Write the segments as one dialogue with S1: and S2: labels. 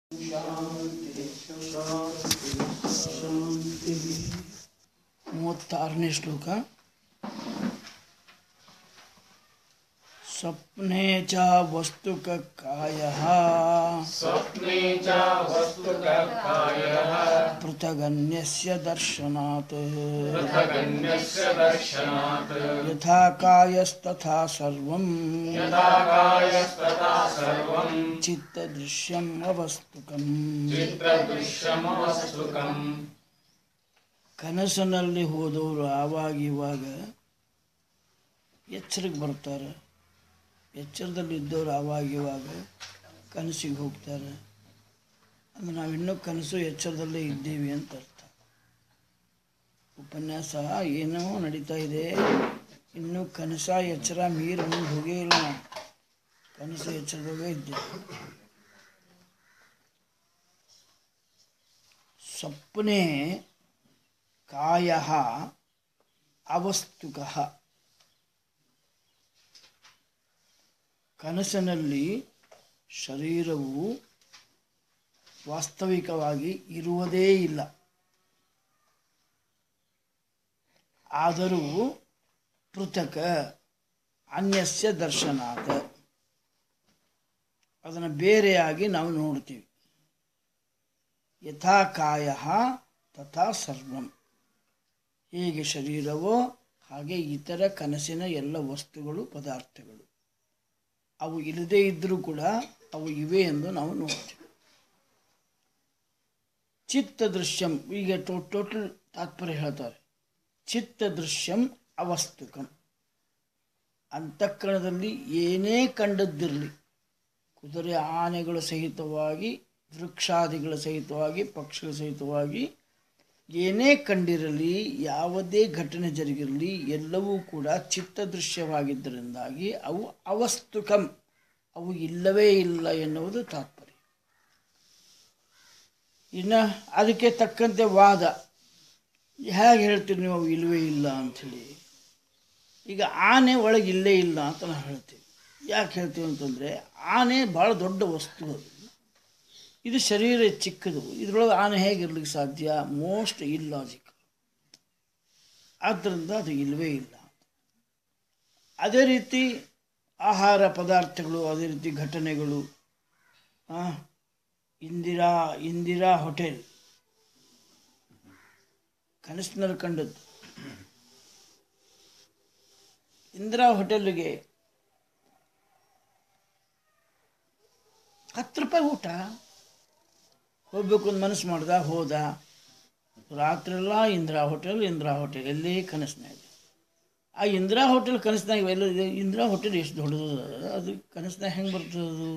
S1: ಶಾಂತಿ ಶಾಂತಿ ಶಾಂತಿ ಮೂವತ್ತಾರನೇ ಶ್ಲೋಕ ಸ್ವಪ್ನೆ ಚ ವಸ್ತುಕ ಕಾಯ
S2: स्वप्ने च वस्तुककायः
S1: ಪೃಥಗನ್ಯಸ್ಯ ದರ್ಶನಾತ್
S2: पृथगन्यस्य दर्शनात्
S1: ಯಥಾ ಕಾಯಸ್ತಥಾ ಸರ್ವಂ
S2: यथा कायस्तथा सर्वम्
S1: ಚಿತ್ತದೃಶ್ಯಂ ಅವಸ್ತುಕಂ
S2: चित्रदृश्यमवस्तुकम्
S1: ಕನಸಿನಲ್ಲಿ ಹೋದವರು ಆವಾಗ ಇವಾಗ ಎಚ್ಚರಕ್ಕೆ ಬರ್ತಾರೆ ಎಚ್ಚರದಲ್ಲಿ ಇದ್ದವರು ಆವಾಗ ಇವಾಗ ಕನಸಿಗೆ ಹೋಗ್ತಾರೆ ಅಂದ್ರೆ ನಾವು ಇನ್ನೂ ಕನಸು ಎಚ್ಚರದಲ್ಲೇ ಇದ್ದೀವಿ ಅಂತ ಅರ್ಥ ಉಪನ್ಯಾಸ ಏನೋ ನಡೀತಾ ಇದೆ ಇನ್ನೂ ಕನಸ ಎಚ್ಚರ ಮೀರಿ ಮುಂದೆ ಹೋಗೇ ಇಲ್ಲ ನಾವು ಕನಸು ಎಚ್ಚರದಾಗೆ ಇದ್ದೀವಿ ಸ್ವಪ್ನೆ ಕಾಯ ಅವಸ್ತುಕ ಕನಸಿನಲ್ಲಿ ಶರೀರವು ವಾಸ್ತವಿಕವಾಗಿ ಇರುವುದೇ ಇಲ್ಲ ಆದರೂ ಪೃಥಕ ಅನ್ಯಸ್ಯ ದರ್ಶನಾಥ ಅದನ್ನು ಬೇರೆಯಾಗಿ ನಾವು ನೋಡ್ತೀವಿ ಯಥಾ ಕಾಯ ತಥಾ ಸರ್ವಂ ಹೇಗೆ ಶರೀರವೋ ಹಾಗೆ ಇತರ ಕನಸಿನ ಎಲ್ಲ ವಸ್ತುಗಳು ಪದಾರ್ಥಗಳು ಅವು ಇಲ್ಲದೇ ಇದ್ದರೂ ಕೂಡ ಅವು ಇವೆ ಎಂದು ನಾವು ನೋಡ್ತೀವಿ ಚಿತ್ತ ದೃಶ್ಯಂ ಈಗ ಟೋ ಟೋಟಲ್ ತಾತ್ಪರ್ಯ ಹೇಳ್ತಾರೆ ಚಿತ್ತ ದೃಶ್ಯಂ ಅವಸ್ತುಕಂ ಅಂತಃಕರಣದಲ್ಲಿ ಏನೇ ಕಂಡದ್ದಿರಲಿ ಕುದುರೆ ಆನೆಗಳ ಸಹಿತವಾಗಿ ವೃಕ್ಷಾದಿಗಳ ಸಹಿತವಾಗಿ ಪಕ್ಷಿಗಳ ಸಹಿತವಾಗಿ ಏನೇ ಕಂಡಿರಲಿ ಯಾವುದೇ ಘಟನೆ ಜರುಗಿರಲಿ ಎಲ್ಲವೂ ಕೂಡ ಚಿತ್ತದೃಶ್ಯವಾಗಿದ್ದರಿಂದಾಗಿ ಅವು ಅವಸ್ತುಕಂ ಅವು ಇಲ್ಲವೇ ಇಲ್ಲ ಎನ್ನುವುದು ತಾತ್ಪರ್ಯ ಇನ್ನು ಅದಕ್ಕೆ ತಕ್ಕಂತೆ ವಾದ ಹೇಗೆ ಹೇಳ್ತೀರಿ ನೀವು ಅವು ಇಲ್ಲವೇ ಇಲ್ಲ ಅಂಥೇಳಿ ಈಗ ಆನೆ ಒಳಗೆ ಇಲ್ಲೇ ಇಲ್ಲ ಅಂತ ನಾವು ಹೇಳ್ತೀವಿ ಯಾಕೆ ಹೇಳ್ತೀವಿ ಅಂತಂದರೆ ಆನೆ ಭಾಳ ದೊಡ್ಡ ವಸ್ತು ಅದು ಇದು ಶರೀರ ಚಿಕ್ಕದು ಇದರೊಳಗೆ ಆನೆ ಹೇಗಿರ್ಲಿಕ್ಕೆ ಸಾಧ್ಯ ಮೋಸ್ಟ್ ಇಲ್ಲಾಜಿಕಲ್ ಆದ್ದರಿಂದ ಅದು ಇಲ್ಲವೇ ಇಲ್ಲ ಅದೇ ರೀತಿ ಆಹಾರ ಪದಾರ್ಥಗಳು ಅದೇ ರೀತಿ ಘಟನೆಗಳು ಆ, ಇಂದಿರಾ ಇಂದಿರಾ ಹೋಟೆಲ್ ಕನಸಿನಲ್ಲಿ ಕಂಡದ್ದು ಇಂದಿರಾ ಹೋಟೆಲ್ಗೆ ಹತ್ತು ರೂಪಾಯಿ ಊಟ ಹೋಗ್ಬೇಕು ಅಂತ ಮನಸ್ಸು ಮಾಡ್ದ ಹೋದ ರಾತ್ರೆಲ್ಲ ಇಂದಿರಾ ಹೋಟೆಲ್ ಇಂದಿರಾ ಹೋಟೆಲ್ ಎಲ್ಲಿ ಕನಸಿನಾಗ ಆ ಇಂದಿರಾ ಹೋಟೆಲ್ ಕನಸಿನಾಗ ಎಲ್ಲ ಇದೆ. ಇಂದಿರಾ ಹೋಟೆಲ್ ಎಷ್ಟು ದೊಡ್ಡದು ಅದು ಕನಸಿನಾಗ ಹೆಂಗೆ ಬರ್ತದೆ ಅದು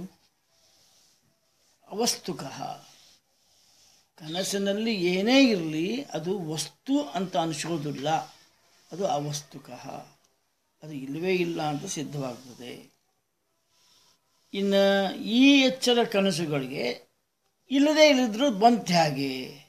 S1: ಅವಸ್ತುಕಃ ಕನಸಿನಲ್ಲಿ ಏನೇ ಇರಲಿ ಅದು ವಸ್ತು ಅಂತ ಅನಿಸೋದಿಲ್ಲ ಅದು ಅವಸ್ತುಕಃ ಅದು ಇಲ್ಲವೇ ಇಲ್ಲ ಅಂತ ಸಿದ್ಧವಾಗ್ತದೆ ಇನ್ನು ಈ ಎಚ್ಚರ ಕನಸುಗಳಿಗೆ ಇಲ್ಲದೇ ಇಲ್ಲದ್ರು ಬಂತ ಹೇಗೆ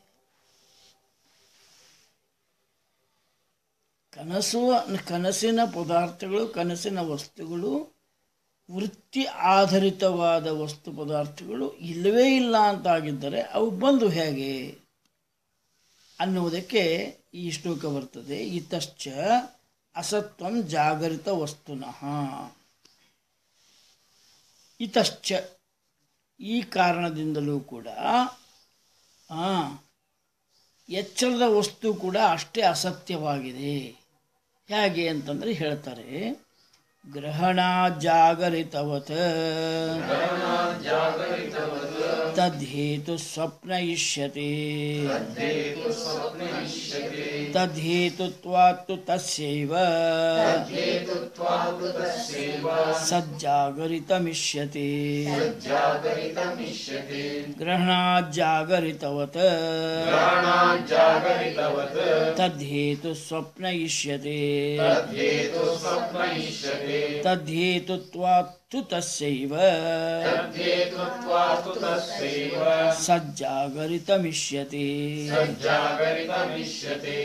S1: ಕನಸು ಕನಸಿನ ಪದಾರ್ಥಗಳು ಕನಸಿನ ವಸ್ತುಗಳು ವೃತ್ತಿ ಆಧಾರಿತವಾದ ವಸ್ತು ಪದಾರ್ಥಗಳು ಇಲ್ಲವೇ ಇಲ್ಲ ಅಂತಾಗಿದ್ದರೆ ಅವು ಬಂದು ಹೇಗೆ ಅನ್ನುವುದಕ್ಕೆ ಈ ಶ್ಲೋಕ ಬರ್ತದೆ ಇತಶ್ಚ ಅಸತ್ವಂ ಜಾಗರಿತ ವಸ್ತುನಃ ಇತಶ್ಚ ಈ ಕಾರಣದಿಂದಲೂ ಕೂಡ ಆ, ಎಚ್ಚರದ ವಸ್ತು ಕೂಡ ಅಷ್ಟೇ ಅಸತ್ಯವಾಗಿದೆ ಹೇಗೆ ಅಂತಂದರೆ ಹೇಳ್ತಾರೆ ಗ್ರಹಣ ಜಾಗರಿತವತ್ ತದ್ಹೇತು ಸ್ವಪ್ನ ಇಷ್ಯತೆ ತದ್ಹೇತುತ್ವಾತ್ತು ತಸ್ಯೈವ ಸಜ್ಜಾಗರಿತಮಿಷ್ಯತೆ ಗ್ರಹಣಾಜ್ಜಾಗರಿತವತ್
S2: जागरितवत्
S1: ತದ್ಹೇತು ಸ್ವಪ್ನ ಇಷ್ಯತೆ
S2: हेतु स्वप्नयिष्यते
S1: ತದ್ಹೇತುತ್ವಾತ್ತು ತಸ್ಯೈವ
S2: हेतुत्वातु तस्यैव
S1: ಸಜ್ಜಾಗರಿತಮಿಷ್ಯತೆ
S2: सज्जागरितमिष्यते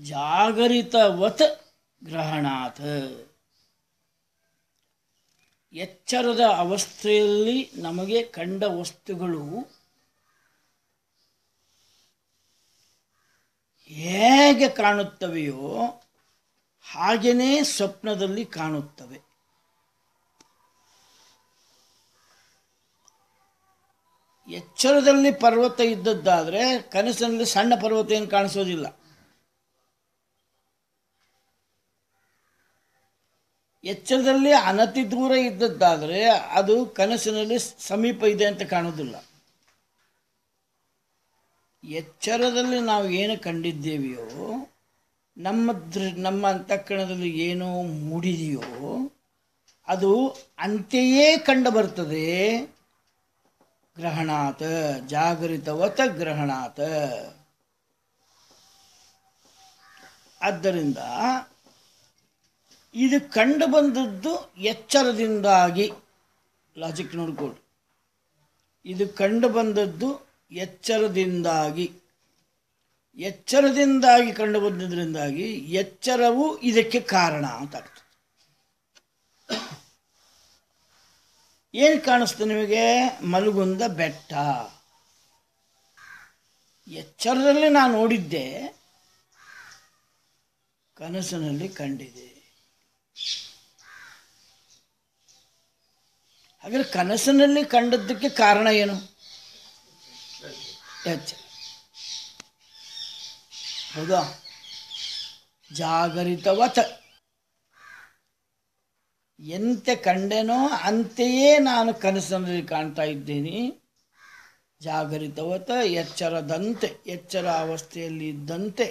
S1: ಜಾಗರಿತವತ್ ಗ್ರಹಣಾತ್ ಎಚ್ಚರದ ಅವಸ್ಥೆಯಲ್ಲಿ ನಮಗೆ ಕಂಡ ವಸ್ತುಗಳು ಹೇಗೆ ಕಾಣುತ್ತವೆಯೋ ಹಾಗೆಯೇ ಸ್ವಪ್ನದಲ್ಲಿ ಕಾಣುತ್ತವೆ ಎಚ್ಚರದಲ್ಲಿ ಪರ್ವತ ಇದ್ದದ್ದಾದರೆ ಕನಸಿನಲ್ಲಿ ಸಣ್ಣ ಪರ್ವತ ಏನು ಕಾಣಿಸೋದಿಲ್ಲ ಎಚ್ಚರದಲ್ಲಿ ಅನತಿ ದೂರ ಇದ್ದದ್ದಾದರೆ ಅದು ಕನಸಿನಲ್ಲಿ ಸಮೀಪ ಇದೆ ಅಂತ ಕಾಣೋದಿಲ್ಲ ಎಚ್ಚರದಲ್ಲಿ ನಾವು ಏನು ಕಂಡಿದ್ದೇವೆಯೋ ನಮ್ಮ ದೃ ನಮ್ಮ ಅಂತಃಕರಣದಲ್ಲಿ ಏನೋ ಮೂಡಿದೆಯೋ ಅದು ಅಂತೆಯೇ ಕಂಡು ಬರ್ತದೆ ಗ್ರಹಣಾತ ಜಾಗರಿತವತ ಗ್ರಹಣಾತ ಆದ್ದರಿಂದ ಇದು ಕಂಡು ಬಂದದ್ದು ಎಚ್ಚರದಿಂದಾಗಿ ಲಾಜಿಕ್ ನೋಡ್ಕೊಳ್ರಿ ಇದು ಕಂಡು ಬಂದದ್ದು ಎಚ್ಚರದಿಂದಾಗಿ ಎಚ್ಚರದಿಂದಾಗಿ ಕಂಡು ಬಂದಿದ್ದರಿಂದಾಗಿ ಎಚ್ಚರವು ಇದಕ್ಕೆ ಕಾರಣ ಅಂತ ಅರ್ಥ ಏನು ಕಾಣಿಸ್ತು ನಿಮಗೆ ಮಲಗುಂದ ಬೆಟ್ಟ ಎಚ್ಚರದಲ್ಲಿ ನಾನು ನೋಡಿದ್ದೆ ಕನಸಿನಲ್ಲಿ ಕಂಡಿದೆ ಹಾಗಾದ್ರೆ ಕನಸಿನಲ್ಲಿ ಕಂಡದ್ದಕ್ಕೆ ಕಾರಣ ಏನು ಎಚ್ಚರ ಹೌದಾ ಜಾಗರಿತವತ ಎಂತೆ ಕಂಡೆನೋ ಅಂತೆಯೇ ನಾನು ಕನಸಿನಲ್ಲಿ ಕಾಣ್ತಾ ಇದ್ದೀನಿ ಜಾಗರಿತವತ ಎಚ್ಚರದಂತೆ ಎಚ್ಚರ ಅವಸ್ಥೆಯಲ್ಲಿ ಇದ್ದಂತೆ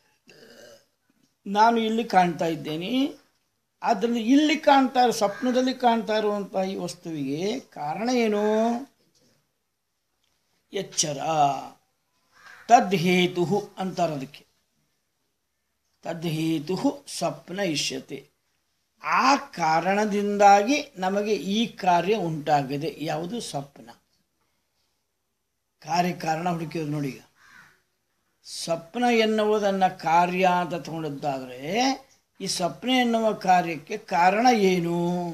S1: ನಾನು ಇಲ್ಲಿ ಕಾಣ್ತಾ ಇದ್ದೇನೆ ಅದರಲ್ಲಿ ಇಲ್ಲಿ ಕಾಣ್ತಾ ಇರೋ ಸ್ವಪ್ನದಲ್ಲಿ ಕಾಣ್ತಾ ಇರುವಂಥ ಈ ವಸ್ತುವಿಗೆ ಕಾರಣ ಏನು ಎಚ್ಚರ ತದ್ಹೇತು ಅಂತಾರೆ ಅದಕ್ಕೆ ತದ್ಹೇತು ಸ್ವಪ್ನ ಇಷ್ಯತೆ ಆ ಕಾರಣದಿಂದಾಗಿ ನಮಗೆ ಈ ಕಾರ್ಯ ಉಂಟಾಗಿದೆ ಯಾವುದು ಸ್ವಪ್ನ ಕಾರ್ಯಕಾರಣ ಹುಡುಕಿದ್ರು ನೋಡಿ ಈಗ ಸ್ವಪ್ನ ಎನ್ನುವುದನ್ನು ಕಾರ್ಯ ಅಂತ ತಗೊಂಡದ್ದಾದರೆ ಈ ಸ್ವಪ್ನ ಎನ್ನುವ ಕಾರ್ಯಕ್ಕೆ ಕಾರಣ ಏನು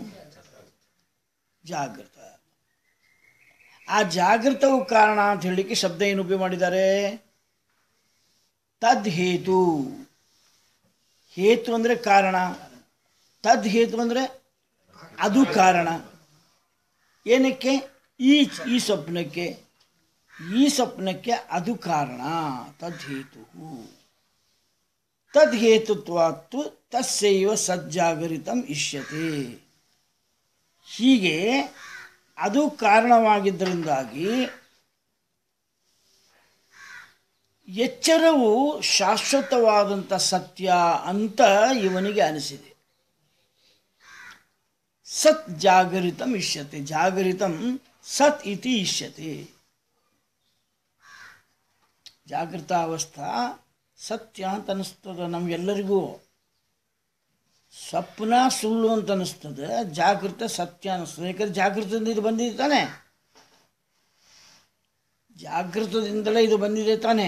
S1: ಜಾಗೃತ ಆ ಜಾಗೃತವು ಕಾರಣ ಅಂತ ಹೇಳಲಿಕ್ಕೆ ಶಬ್ದ ಏನು ಉಪಯೋಗ ಮಾಡಿದ್ದಾರೆ ತದ್ ಹೇತು ಹೇತು ಅಂದರೆ ಕಾರಣ ತದ್ ಹೇತು ಅಂದರೆ ಅದು ಕಾರಣ ಏನಕ್ಕೆ ಈ ಈ ಸ್ವಪ್ನಕ್ಕೆ ಈ ಸ್ವಪ್ನಕ್ಕೆ ಅದು ಕಾರಣ ತದ್ಹೇತು ತದ್ಹೇತುತ್ವಾತ್ತು ತಸ್ಸೈವ ಸಜ್ಜಾಗರಿತಂ ಇಷ್ಯತೆ ಹೀಗೆ ಅದು ಕಾರಣವಾಗಿದ್ದರಿಂದಾಗಿ ಎಚ್ಚರವು ಶಾಶ್ವತವಾದಂಥ ಸತ್ಯ ಅಂತ ಇವನಿಗೆ ಅನಿಸಿದೆ ಸತ್ ಜಾಗರಿತಂ ಇಷ್ಯತೆ ಜಾಗರಿತಂ ಸತ್ ಇತಿ ಇಷ್ಯತೆ ಜಾಗೃತಾವಸ್ಥಾ ಸತ್ಯ ಅಂತ ಅನಿಸ್ತದೆ ನಮಗೆಲ್ಲರಿಗೂ ಸ್ವಪ್ನ ಸುಳ್ಳು ಅಂತ ಅನಿಸ್ತದೆ ಜಾಗೃತ ಸತ್ಯ ಅನಿಸ್ತದೆ ಯಾಕಂದ್ರೆ ಜಾಗೃತದಿಂದ ಇದು ಬಂದಿದೆ ತಾನೆ ಜಾಗೃತದಿಂದಲೇ ಇದು ಬಂದಿದೆ ತಾನೆ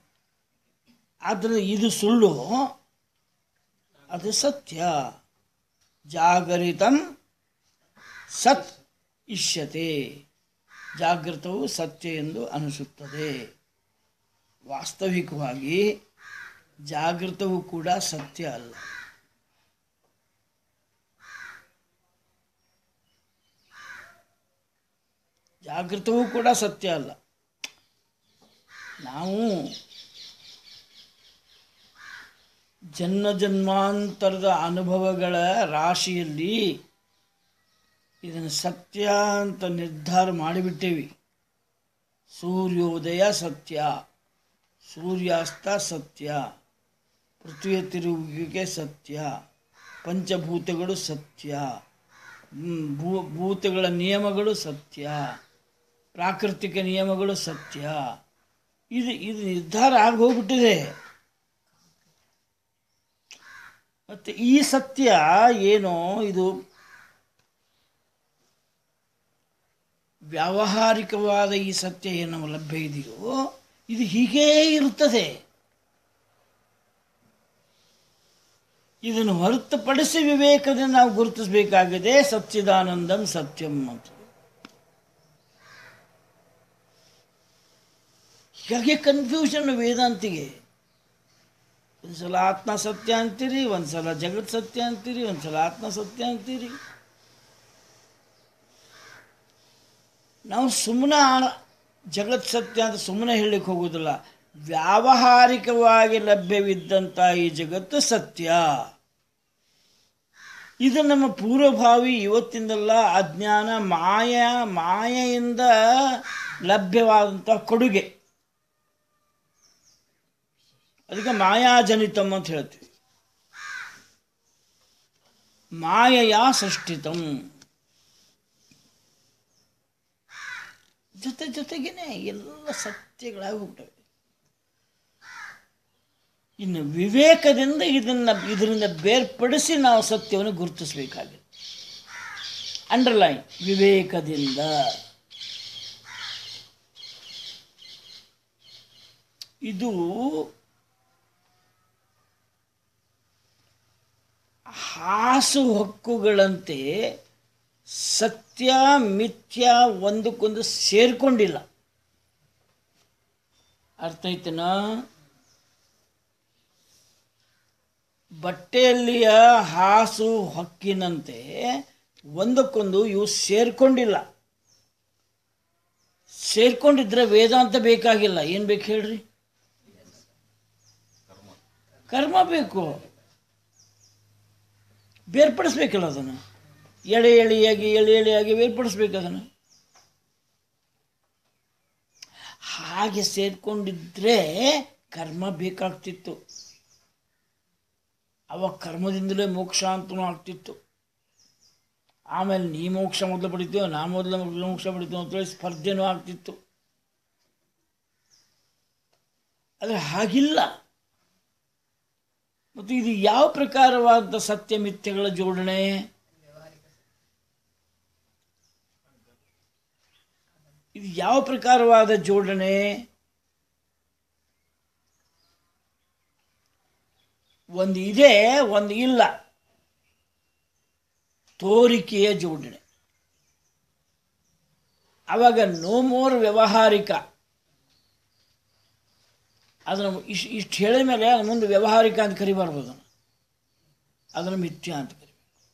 S1: ಆದರೆ ಇದು ಸುಳ್ಳು ಅದು ಸತ್ಯ ಜಾಗರಿತಂ ಸತ್ ಇಷ್ಯತೆ ಜಾಗೃತವು ಸತ್ಯ ಎಂದು ಅನಿಸುತ್ತದೆ ವಾಸ್ತವಿಕವಾಗಿ ಜಾಗೃತವು ಕೂಡ ಸತ್ಯ ಅಲ್ಲ ಜಾಗೃತವೂ ಕೂಡ ಸತ್ಯ ಅಲ್ಲ ನಾವು ಜನ್ಮ ಜನ್ಮಾಂತರದ ಅನುಭವಗಳ ರಾಶಿಯಲ್ಲಿ ಇದನ್ನು ಸತ್ಯ ಅಂತ ನಿರ್ಧಾರ ಮಾಡಿಬಿಟ್ಟೇವಿ ಸೂರ್ಯೋದಯ ಸತ್ಯ ಸೂರ್ಯಾಸ್ತ ಸತ್ಯ ಪೃಥ್ವಿಯ ತಿರುಗುವಿಕೆ ಸತ್ಯ ಪಂಚಭೂತಗಳು ಸತ್ಯ ಹ್ಮ್, ಭೂ ಭೂತಗಳ ನಿಯಮಗಳು ಸತ್ಯ ಪ್ರಾಕೃತಿಕ ನಿಯಮಗಳು ಸತ್ಯ ಇದು ಇದು ನಿರ್ಧಾರ ಆಗಿ ಹೋಗ್ಬಿಟ್ಟಿದೆ ಮತ್ತು ಈ ಸತ್ಯ ಏನೋ ಇದು ವ್ಯಾವಹಾರಿಕವಾದ ಈ ಸತ್ಯ ಏನು ನಮಗೆ ಲಭ್ಯ ಇದೆಯೋ ಇದು ಹೀಗೇ ಇರುತ್ತದೆ ಇದನ್ನು ಹೊರತುಪಡಿಸಿ ವಿವೇಕದಿಂದ ನಾವು ಗುರುತಿಸಬೇಕಾಗಿದೆ ಸಚ್ಚಿದಾನಂದಂ ಸತ್ಯಂ ಅಂತ ಹೀಗಾಗಿ ಕನ್ಫ್ಯೂಷನ್ ವೇದಾಂತಿಗೆ ಒಂದ್ಸಲ ಆತ್ಮ ಸತ್ಯ ಅಂತೀರಿ ಒಂದ್ಸಲ ಜಗತ್ ಸತ್ಯ ಅಂತೀರಿ ಒಂದ್ಸಲ ಆತ್ಮ ಸತ್ಯ ಅಂತೀರಿ ನಾವು ಸುಮ್ಮನೆ ಜಗತ್ ಸತ್ಯ ಅಂತ ಸುಮ್ಮನೆ ಹೇಳಲಿಕ್ಕೆ ಹೋಗೋದಿಲ್ಲ ವ್ಯಾವಹಾರಿಕವಾಗಿ ಲಭ್ಯವಿದ್ದಂಥ ಈ ಜಗತ್ತು ಸತ್ಯ ಇದು ನಮ್ಮ ಪೂರ್ವಭಾವಿ ಇವತ್ತಿಂದಲ್ಲ ಅಜ್ಞಾನ ಮಾಯ ಮಾಯೆಯಿಂದ ಲಭ್ಯವಾದಂಥ ಕೊಡುಗೆ ಅದಕ್ಕೆ ಮಾಯಾಜನಿತಂ ಅಂತ ಹೇಳ್ತೀವಿ ಮಾಯೆಯ ಸೃಷ್ಟಿತಂ ಜೊತೆ ಜೊತೆಗೇನೆ ಎಲ್ಲ ಸತ್ಯಗಳಾಗಿ ಹೋಗ್ತವೆ ಇನ್ನು ವಿವೇಕದಿಂದ ಇದನ್ನ ಇದರಿಂದ ಬೇರ್ಪಡಿಸಿ ನಾವು ಸತ್ಯವನ್ನು ಗುರುತಿಸಬೇಕಾಗಿದೆ ಅಂಡರ್ಲೈನ್ ವಿವೇಕದಿಂದ ಇದು ಹಾಸು ಹಕ್ಕುಗಳಂತೆ ಸತ್ಯ ಮಿಥ್ಯ ಒಂದಕ್ಕೊಂದು ಸೇರ್ಕೊಂಡಿಲ್ಲ ಅರ್ಥ ಐತನ ಬಟ್ಟೆಯಲ್ಲಿಯ ಹಾಸು ಹಕ್ಕಿನಂತೆ ಒಂದಕ್ಕೊಂದು ಇವು ಸೇರ್ಕೊಂಡಿಲ್ಲ ಸೇರ್ಕೊಂಡಿದ್ರೆ ವೇದಾಂತ ಬೇಕಾಗಿಲ್ಲ ಏನು ಬೇಕು ಹೇಳ್ರಿ ಕರ್ಮ ಬೇಕು ಬೇರ್ಪಡಿಸ್ಬೇಕಲ್ಲ ಅದನ್ನು ಎಳೆ ಎಳೆಯಾಗಿ ಎಳೆ ಎಳೆಯಾಗಿ ಬೇರ್ಪಡಿಸ್ಬೇಕು ಅದನ್ನು ಹಾಗೆ ಸೇರ್ಕೊಂಡಿದ್ರೆ ಕರ್ಮ ಬೇಕಾಗ್ತಿತ್ತು ಅವಾಗ ಕರ್ಮದಿಂದಲೇ ಮೋಕ್ಷ ಅಂತಲೂ ಆಗ್ತಿತ್ತು ಆಮೇಲೆ ನೀ ಮೋಕ್ಷ ಮೊದಲು ಪಡಿತೀವೋ ನಾ ಮೊದಲು ಮೋಕ್ಷ ಪಡಿತೀವೋ ಅಂತೇಳಿ ಸ್ಪರ್ಧೆನೂ ಆಗ್ತಿತ್ತು ಆದರೆ ಹಾಗಿಲ್ಲ ಮತ್ತು ಇದು ಯಾವ ಪ್ರಕಾರವಾದ ಸತ್ಯ ಮಿಥ್ಯಗಳ ಜೋಡಣೆ ಇದು ಯಾವ ಪ್ರಕಾರವಾದ ಜೋಡಣೆ ಒಂದು ಇದೆ ಒಂದು ಇಲ್ಲ ತೋರಿಕೆಯ ಜೋಡಣೆ ಆವಾಗ ನೋ ಮೋರ್ ವ್ಯವಹಾರಿಕ ಅದನ್ನು ಇಷ್ಟು ಇಷ್ಟು ಹೇಳಿದ ಮೇಲೆ ಅದನ್ನ ಮುಂದೆ ವ್ಯವಹಾರಿಕ ಅಂತ ಕರಿಬಾರ್ದು ಅದನ್ನು ಅದನ್ನು ಮಿಥ್ಯ ಅಂತ ಕರಿ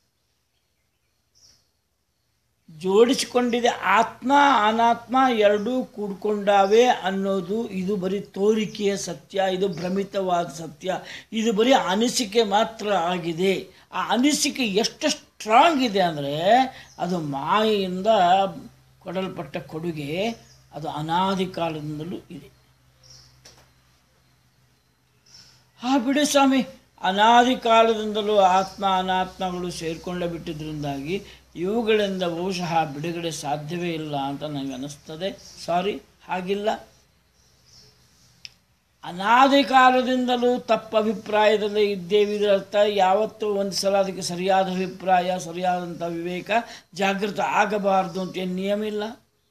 S1: ಜೋಡಿಸಿಕೊಂಡಿದೆ ಆತ್ಮ ಅನಾತ್ಮ ಎರಡೂ ಕೂಡ್ಕೊಂಡಾವೆ ಅನ್ನೋದು ಇದು ಬರೀ ತೋರಿಕೆಯ ಸತ್ಯ ಇದು ಭ್ರಮಿತವಾದ ಸತ್ಯ ಇದು ಬರೀ ಅನಿಸಿಕೆ ಮಾತ್ರ ಆಗಿದೆ ಆ ಅನಿಸಿಕೆ ಎಷ್ಟು ಸ್ಟ್ರಾಂಗ್ ಇದೆ ಅಂದರೆ ಅದು ಮಾಯೆಯಿಂದ ಕೊಡಲ್ಪಟ್ಟ ಕೊಡುಗೆ ಅದು ಅನಾದಿ ಕಾಲದಿಂದಲೂ ಇದೆ ಆ ಬಿಡಿ ಸ್ವಾಮಿ ಅನಾದಿ ಕಾಲದಿಂದಲೂ ಆತ್ಮ ಅನಾತ್ಮಗಳು ಸೇರಿಕೊಂಡೇ ಬಿಟ್ಟಿದ್ದರಿಂದಾಗಿ ಇವುಗಳಿಂದ ಬಹುಶಃ ಬಿಡುಗಡೆ ಸಾಧ್ಯವೇ ಇಲ್ಲ ಅಂತ ನನಗೆ ಅನ್ನಿಸ್ತದೆ ಸಾರಿ ಹಾಗಿಲ್ಲ ಅನಾದಿ ಕಾಲದಿಂದಲೂ ತಪ್ಪ ಅಭಿಪ್ರಾಯದಲ್ಲೇ ಇದ್ದೇವೆ ಇದರ ಅರ್ಥ ಯಾವತ್ತೂ ಒಂದು ಸಲ ಅದಕ್ಕೆ ಸರಿಯಾದ ಅಭಿಪ್ರಾಯ ಸರಿಯಾದಂಥ ವಿವೇಕ ಜಾಗೃತ ಆಗಬಾರ್ದು ಅಂತ ಏನು ನಿಯಮ ಇಲ್ಲ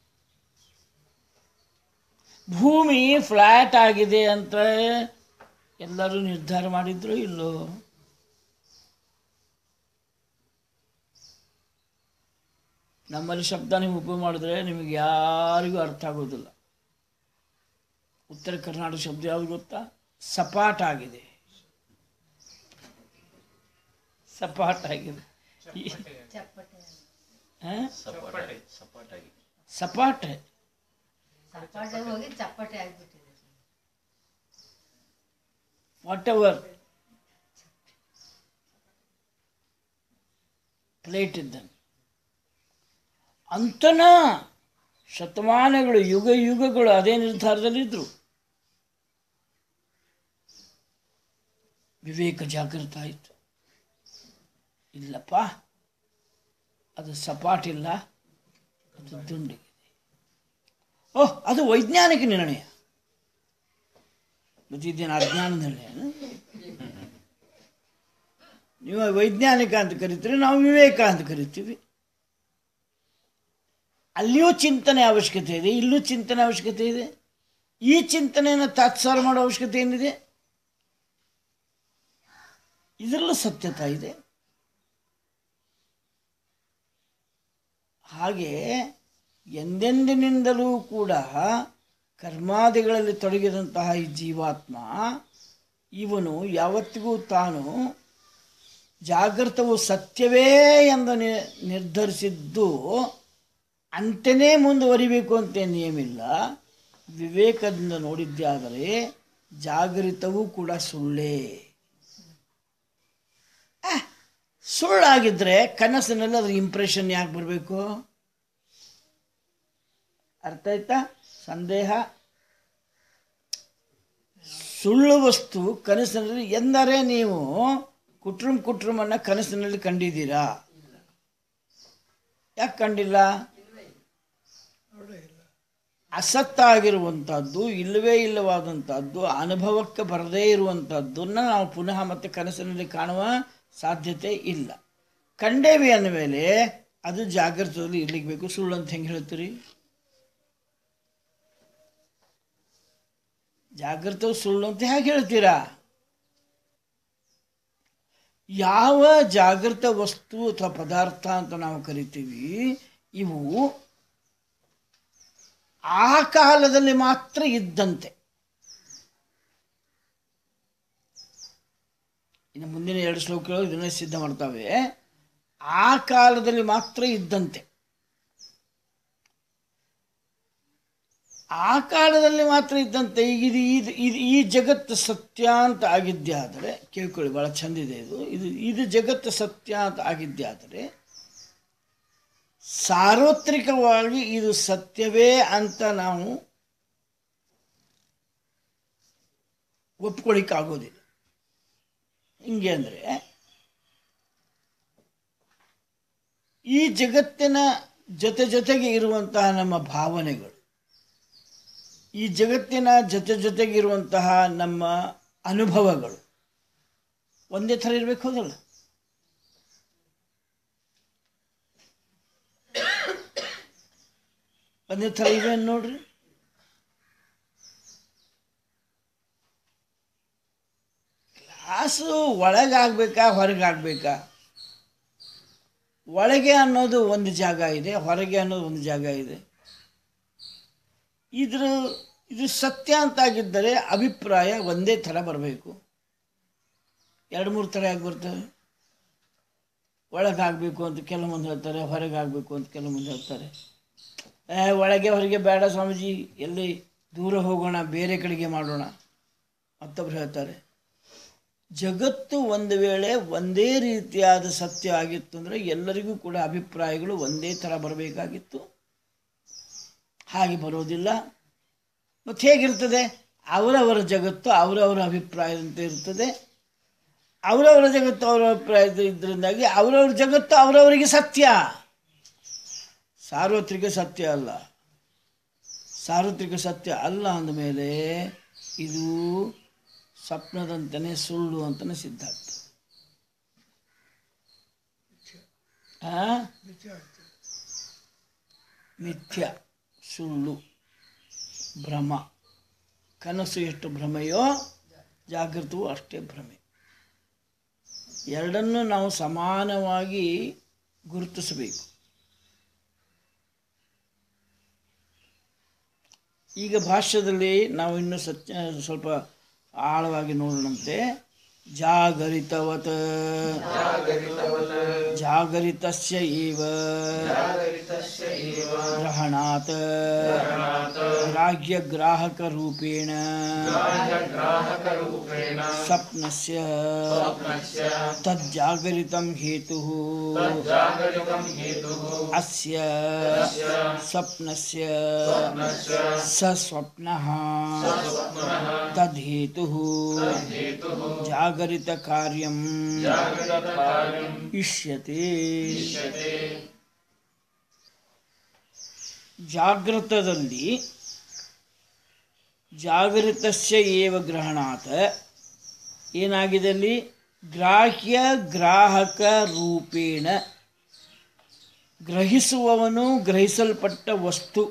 S1: ಭೂಮಿ ಫ್ಲ್ಯಾಟ್ ಆಗಿದೆ ಅಂತ ಎಲ್ಲರೂ ನಿರ್ಧಾರ ಮಾಡಿದ್ರು ಇಲ್ಲೋ ನಮ್ಮಲ್ಲಿ ಶಬ್ದ ನೀವು ಉಪಯೋಗ ಮಾಡಿದ್ರೆ ನಿಮಗೆ ಯಾರಿಗೂ ಅರ್ಥ ಆಗೋದಿಲ್ಲ ಉತ್ತರ ಕರ್ನಾಟಕ ಶಬ್ದ ಯಾವುದು ಗೊತ್ತಾ ಸಪಾಟ ಆಗಿದೆ ಸಪಾಟ ಆಗಿದೆ ಈ- ಆ?
S2: ಸಪಾಟೆ ಸಪಾಟಾಗಿ
S1: ಸಪಾಟ
S3: ಚಪ್ಪಾಟೆ ಹೋಗಿ ಚಪ್ಪಟೆ ಆಗ್ಬಿಟ್ಟಿದೆ
S1: ವಾಟ್ ಎವರ್ ಪ್ಲೇಟ್ ಇದ್ದಂಗೆ ಅಂತನ ಶತಮಾನಗಳು ಯುಗ ಯುಗಗಳು ಅದೇ ನಿರ್ಧಾರದಲ್ಲಿದ್ದರು ವಿವೇಕ ಜಾಗೃತ ಆಯಿತು ಇಲ್ಲಪ್ಪ ಅದು ಸಪಾಟಿಲ್ಲ ಅದು ದುಂಡಿಗಿದೆ ಓಹ್ ಅದು ವೈಜ್ಞಾನಿಕ ನಿರ್ಣಯ ಮತ್ತು ಇದೇನು ಅಜ್ಞಾನ ನಿರ್ಣಯ ನೀವು ವೈಜ್ಞಾನಿಕ ಅಂತ ಕರಿತೀರಿ ನಾವು ವಿವೇಕ ಅಂತ ಕರಿತೀವಿ ಅಲ್ಲಿಯೂ ಚಿಂತನೆ ಅವಶ್ಯಕತೆ ಇದೆ ಇಲ್ಲೂ ಚಿಂತನೆ ಅವಶ್ಯಕತೆ ಇದೆ ಈ ಚಿಂತನೆಯನ್ನು ತಾತ್ಸಾರ ಮಾಡೋ ಅವಶ್ಯಕತೆ ಏನಿದೆ ಇದರಲ್ಲೂ ಸತ್ಯತಾ ಇದೆ ಹಾಗೆ ಎಂದೆಂದಿನಿಂದಲೂ ಕೂಡ ಕರ್ಮಾದಿಗಳಲ್ಲಿ ತೊಡಗಿದಂತಹ ಈ ಜೀವಾತ್ಮ ಇವನು ಯಾವತ್ತಿಗೂ ತಾನು ಜಾಗೃತವು ಸತ್ಯವೇ ಎಂದು ನಿ- ನಿರ್ಧರಿಸಿದ್ದು ಅಂತೆಯೇ ಮುಂದುವರಿಬೇಕು ಅಂತ ನಿಯಮಿಲ್ಲ ವಿವೇಕದಿಂದ ನೋಡಿದ್ದಾದರೆ ಜಾಗೃತವೂ ಕೂಡ ಸುಳ್ಳೇ ಆ, ಸುಳ್ಳಾಗಿದ್ರೆ ಕನಸಿನಲ್ಲಿ ಅದ್ರ ಇಂಪ್ರೆಷನ್ ಯಾಕೆ ಬರಬೇಕು ಅರ್ಥ ಆಯ್ತಾ ಸಂದೇಹ ಸುಳ್ಳು ವಸ್ತು ಕನಸಿನಲ್ಲಿ ಎಂದರೆ ನೀವು ಕುಟ್ರುಮ್ ಕುಟ್ರುಮನ್ನ ಕನಸಿನಲ್ಲಿ ಕಂಡಿದ್ದೀರಾ ಯಾಕೆ ಕಂಡಿಲ್ಲ ಅಸತ್ತಾಗಿರುವಂಥದ್ದು ಇಲ್ಲವೇ ಇಲ್ಲವಾದಂಥದ್ದು ಅನುಭವಕ್ಕೆ ಬರದೇ ಇರುವಂಥದ್ದನ್ನ ನಾವು ಪುನಃ ಮತ್ತೆ ಕನಸಿನಲ್ಲಿ ಕಾಣುವ ಸಾಧ್ಯತೆ ಇಲ್ಲ ಕಂಡೇವಿ ಅಂದಮೇಲೆ ಅದು ಜಾಗೃತದಲ್ಲಿ ಇರ್ಲಿಕ್ಕೆ ಬೇಕು ಸುಳ್ಳು ಅಂತ ಹೆಂಗೆ ಹೇಳ್ತೀರಿ ಜಾಗೃತ ಸುಳ್ಳು ಅಂತ ಹೇಗೆ ಹೇಳ್ತೀರಾ ಯಾವ ಜಾಗೃತ ವಸ್ತು ಅಥವಾ ಪದಾರ್ಥ ಅಂತ ನಾವು ಕರಿತೀವಿ ಇವು ಆ ಕಾಲದಲ್ಲಿ ಮಾತ್ರ ಇದ್ದಂತೆ ಇನ್ನು ಮುಂದಿನ ಎರಡು ಶ್ಲೋಕಗಳು ಇದನ್ನೇ ಸಿದ್ಧ ಮಾಡ್ತವೆ ಆ ಕಾಲದಲ್ಲಿ ಮಾತ್ರ ಇದ್ದಂತೆ ಆ ಕಾಲದಲ್ಲಿ ಮಾತ್ರ ಇದ್ದಂತೆ ಈಗ ಇದು ಇದು ಇದು ಈ ಜಗತ್ತು ಸತ್ಯ ಅಂತ ಆಗಿದ್ದೇ ಆದರೆ ಕೇಳ್ಕೊಳ್ಳಿ ಭಾಳ ಚಂದಿದೆ ಇದು ಇದು ಇದು ಜಗತ್ತು ಸತ್ಯ ಅಂತ ಆಗಿದ್ದೇ ಆದರೆ ಸಾರ್ವತ್ರಿಕವಾಗಿ ಇದು ಸತ್ಯವೇ ಅಂತ ನಾವು ಒಪ್ಕೊಳ್ಳಿಕ್ಕಾಗೋದಿಲ್ಲ ಹಿಂಗೆ ಅಂದರೆ ಈ ಜಗತ್ತಿನ ಜೊತೆ ಜೊತೆಗೆ ಇರುವಂತಹ ನಮ್ಮ ಭಾವನೆಗಳು ಈ ಜಗತ್ತಿನ ಜೊತೆ ಜೊತೆಗೆ ಇರುವಂತಹ ನಮ್ಮ ಅನುಭವಗಳು ಒಂದೇ ಥರ ಇರಬೇಕು ಹೌದಲ್ಲ ಒಂದೇ ಥರ ಇವೆ ನೋಡ್ರಿ ಕ್ಲಾಸು ಒಳಗಾಗಬೇಕಾ ಹೊರಗಾಗಬೇಕಾ ಒಳಗೆ ಅನ್ನೋದು ಒಂದು ಜಾಗ ಇದೆ ಹೊರಗೆ ಅನ್ನೋದು ಒಂದು ಜಾಗ ಇದೆ ಇದ್ರ ಇದು ಸತ್ಯ ಅಂತಾಗಿದ್ದರೆ ಅಭಿಪ್ರಾಯ ಒಂದೇ ಥರ ಬರಬೇಕು ಎರಡು ಮೂರು ಥರ ಯಾಕೆ ಬರ್ತವೆ ಒಳಗಾಗಬೇಕು ಅಂತ ಕೆಲವೊಂದು ಹೇಳ್ತಾರೆ ಹೊರಗೆ ಆಗಬೇಕು ಅಂತ ಕೆಲವೊಂದು ಹೇಳ್ತಾರೆ ಏ ಒಳಗೆ ಹೊರಗೆ ಬೇಡ ಸ್ವಾಮೀಜಿ ಎಲ್ಲಿ ದೂರ ಹೋಗೋಣ ಬೇರೆ ಕಡೆಗೆ ಮಾಡೋಣ ಮತ್ತೊಬ್ರು ಹೇಳ್ತಾರೆ ಜಗತ್ತು ಒಂದು ವೇಳೆ ಒಂದೇ ರೀತಿಯಾದ ಸತ್ಯ ಆಗಿತ್ತು ಅಂದರೆ ಎಲ್ಲರಿಗೂ ಕೂಡ ಅಭಿಪ್ರಾಯಗಳು ಒಂದೇ ಥರ ಬರಬೇಕಾಗಿತ್ತು ಹಾಗೆ ಬರೋದಿಲ್ಲ ಮತ್ತು ಹೇಗಿರ್ತದೆ ಅವರವರ ಜಗತ್ತು ಅವರವರ ಅಭಿಪ್ರಾಯದಂತೆ ಇರ್ತದೆ ಅವರವರ ಜಗತ್ತು ಅವರ ಅಭಿಪ್ರಾಯದ ಇದರಿಂದಾಗಿ ಅವರವ್ರ ಜಗತ್ತು ಅವರವರಿಗೆ ಸತ್ಯ ಸಾರ್ವತ್ರಿಕ ಸತ್ಯ ಅಲ್ಲ ಸಾರ್ವತ್ರಿಕ ಸತ್ಯ ಅಲ್ಲ ಅಂದಮೇಲೆ ಇದು ಸ್ವಪ್ನದಂತೆಯೇ ಸುಳ್ಳು ಅಂತಲೇ ಸಿದ್ಧ ಆಗ್ತದೆ ಆ? ಮಿಥ್ಯ ಸುಳ್ಳು ಭ್ರಮ ಕನಸು ಎಷ್ಟು ಭ್ರಮೆಯೋ ಜಾಗೃತವೂ ಅಷ್ಟೇ ಭ್ರಮೆ ಎರಡನ್ನೂ ನಾವು ಸಮಾನವಾಗಿ ಗುರುತಿಸಬೇಕು ಈಗ ಭಾಷ್ಯದಲ್ಲಿ ನಾವು ಇನ್ನೂ ಸತ್ಯ ಸ್ವಲ್ಪ ಆಳವಾಗಿ ನೋಡೋಣಂತೆ ಜಾಗರಿತವತ್ ಜಾಗರಿತಸ್ಯ ಇವ ಗ್ರಹಣಾತ್ ಗ್ರಾಹ್ಯ ಗ್ರಾಹಕ ರೂಪೇಣ ಸ್ವಪ್ನಸ್ಯ ತಜ್ಜಾಗರಿತಂ ಹೇತುಃ ಅಸ್ಯ ಸ್ವಪ್ನಸ್ಯ ಸ ಸ್ವಪ್ನಃ ತದ್ಹೇತುಃ ಜಾಗರಿತ ಕಾರ್ಯಂ ಇಷ್ಯತೆ ಜಾಗೃತದಲ್ಲಿ ಜಾಗೃತಸ್ಯ ಏವ ಗ್ರಹಣಾತ್ ಏನಾಗಿದೆ ಅಲ್ಲಿ ಗ್ರಾಹ್ಯ ಗ್ರಾಹಕ ರೂಪೇಣ ಗ್ರಹಿಸುವವನು ಗ್ರಹಿಸಲ್ಪಟ್ಟ ವಸ್ತು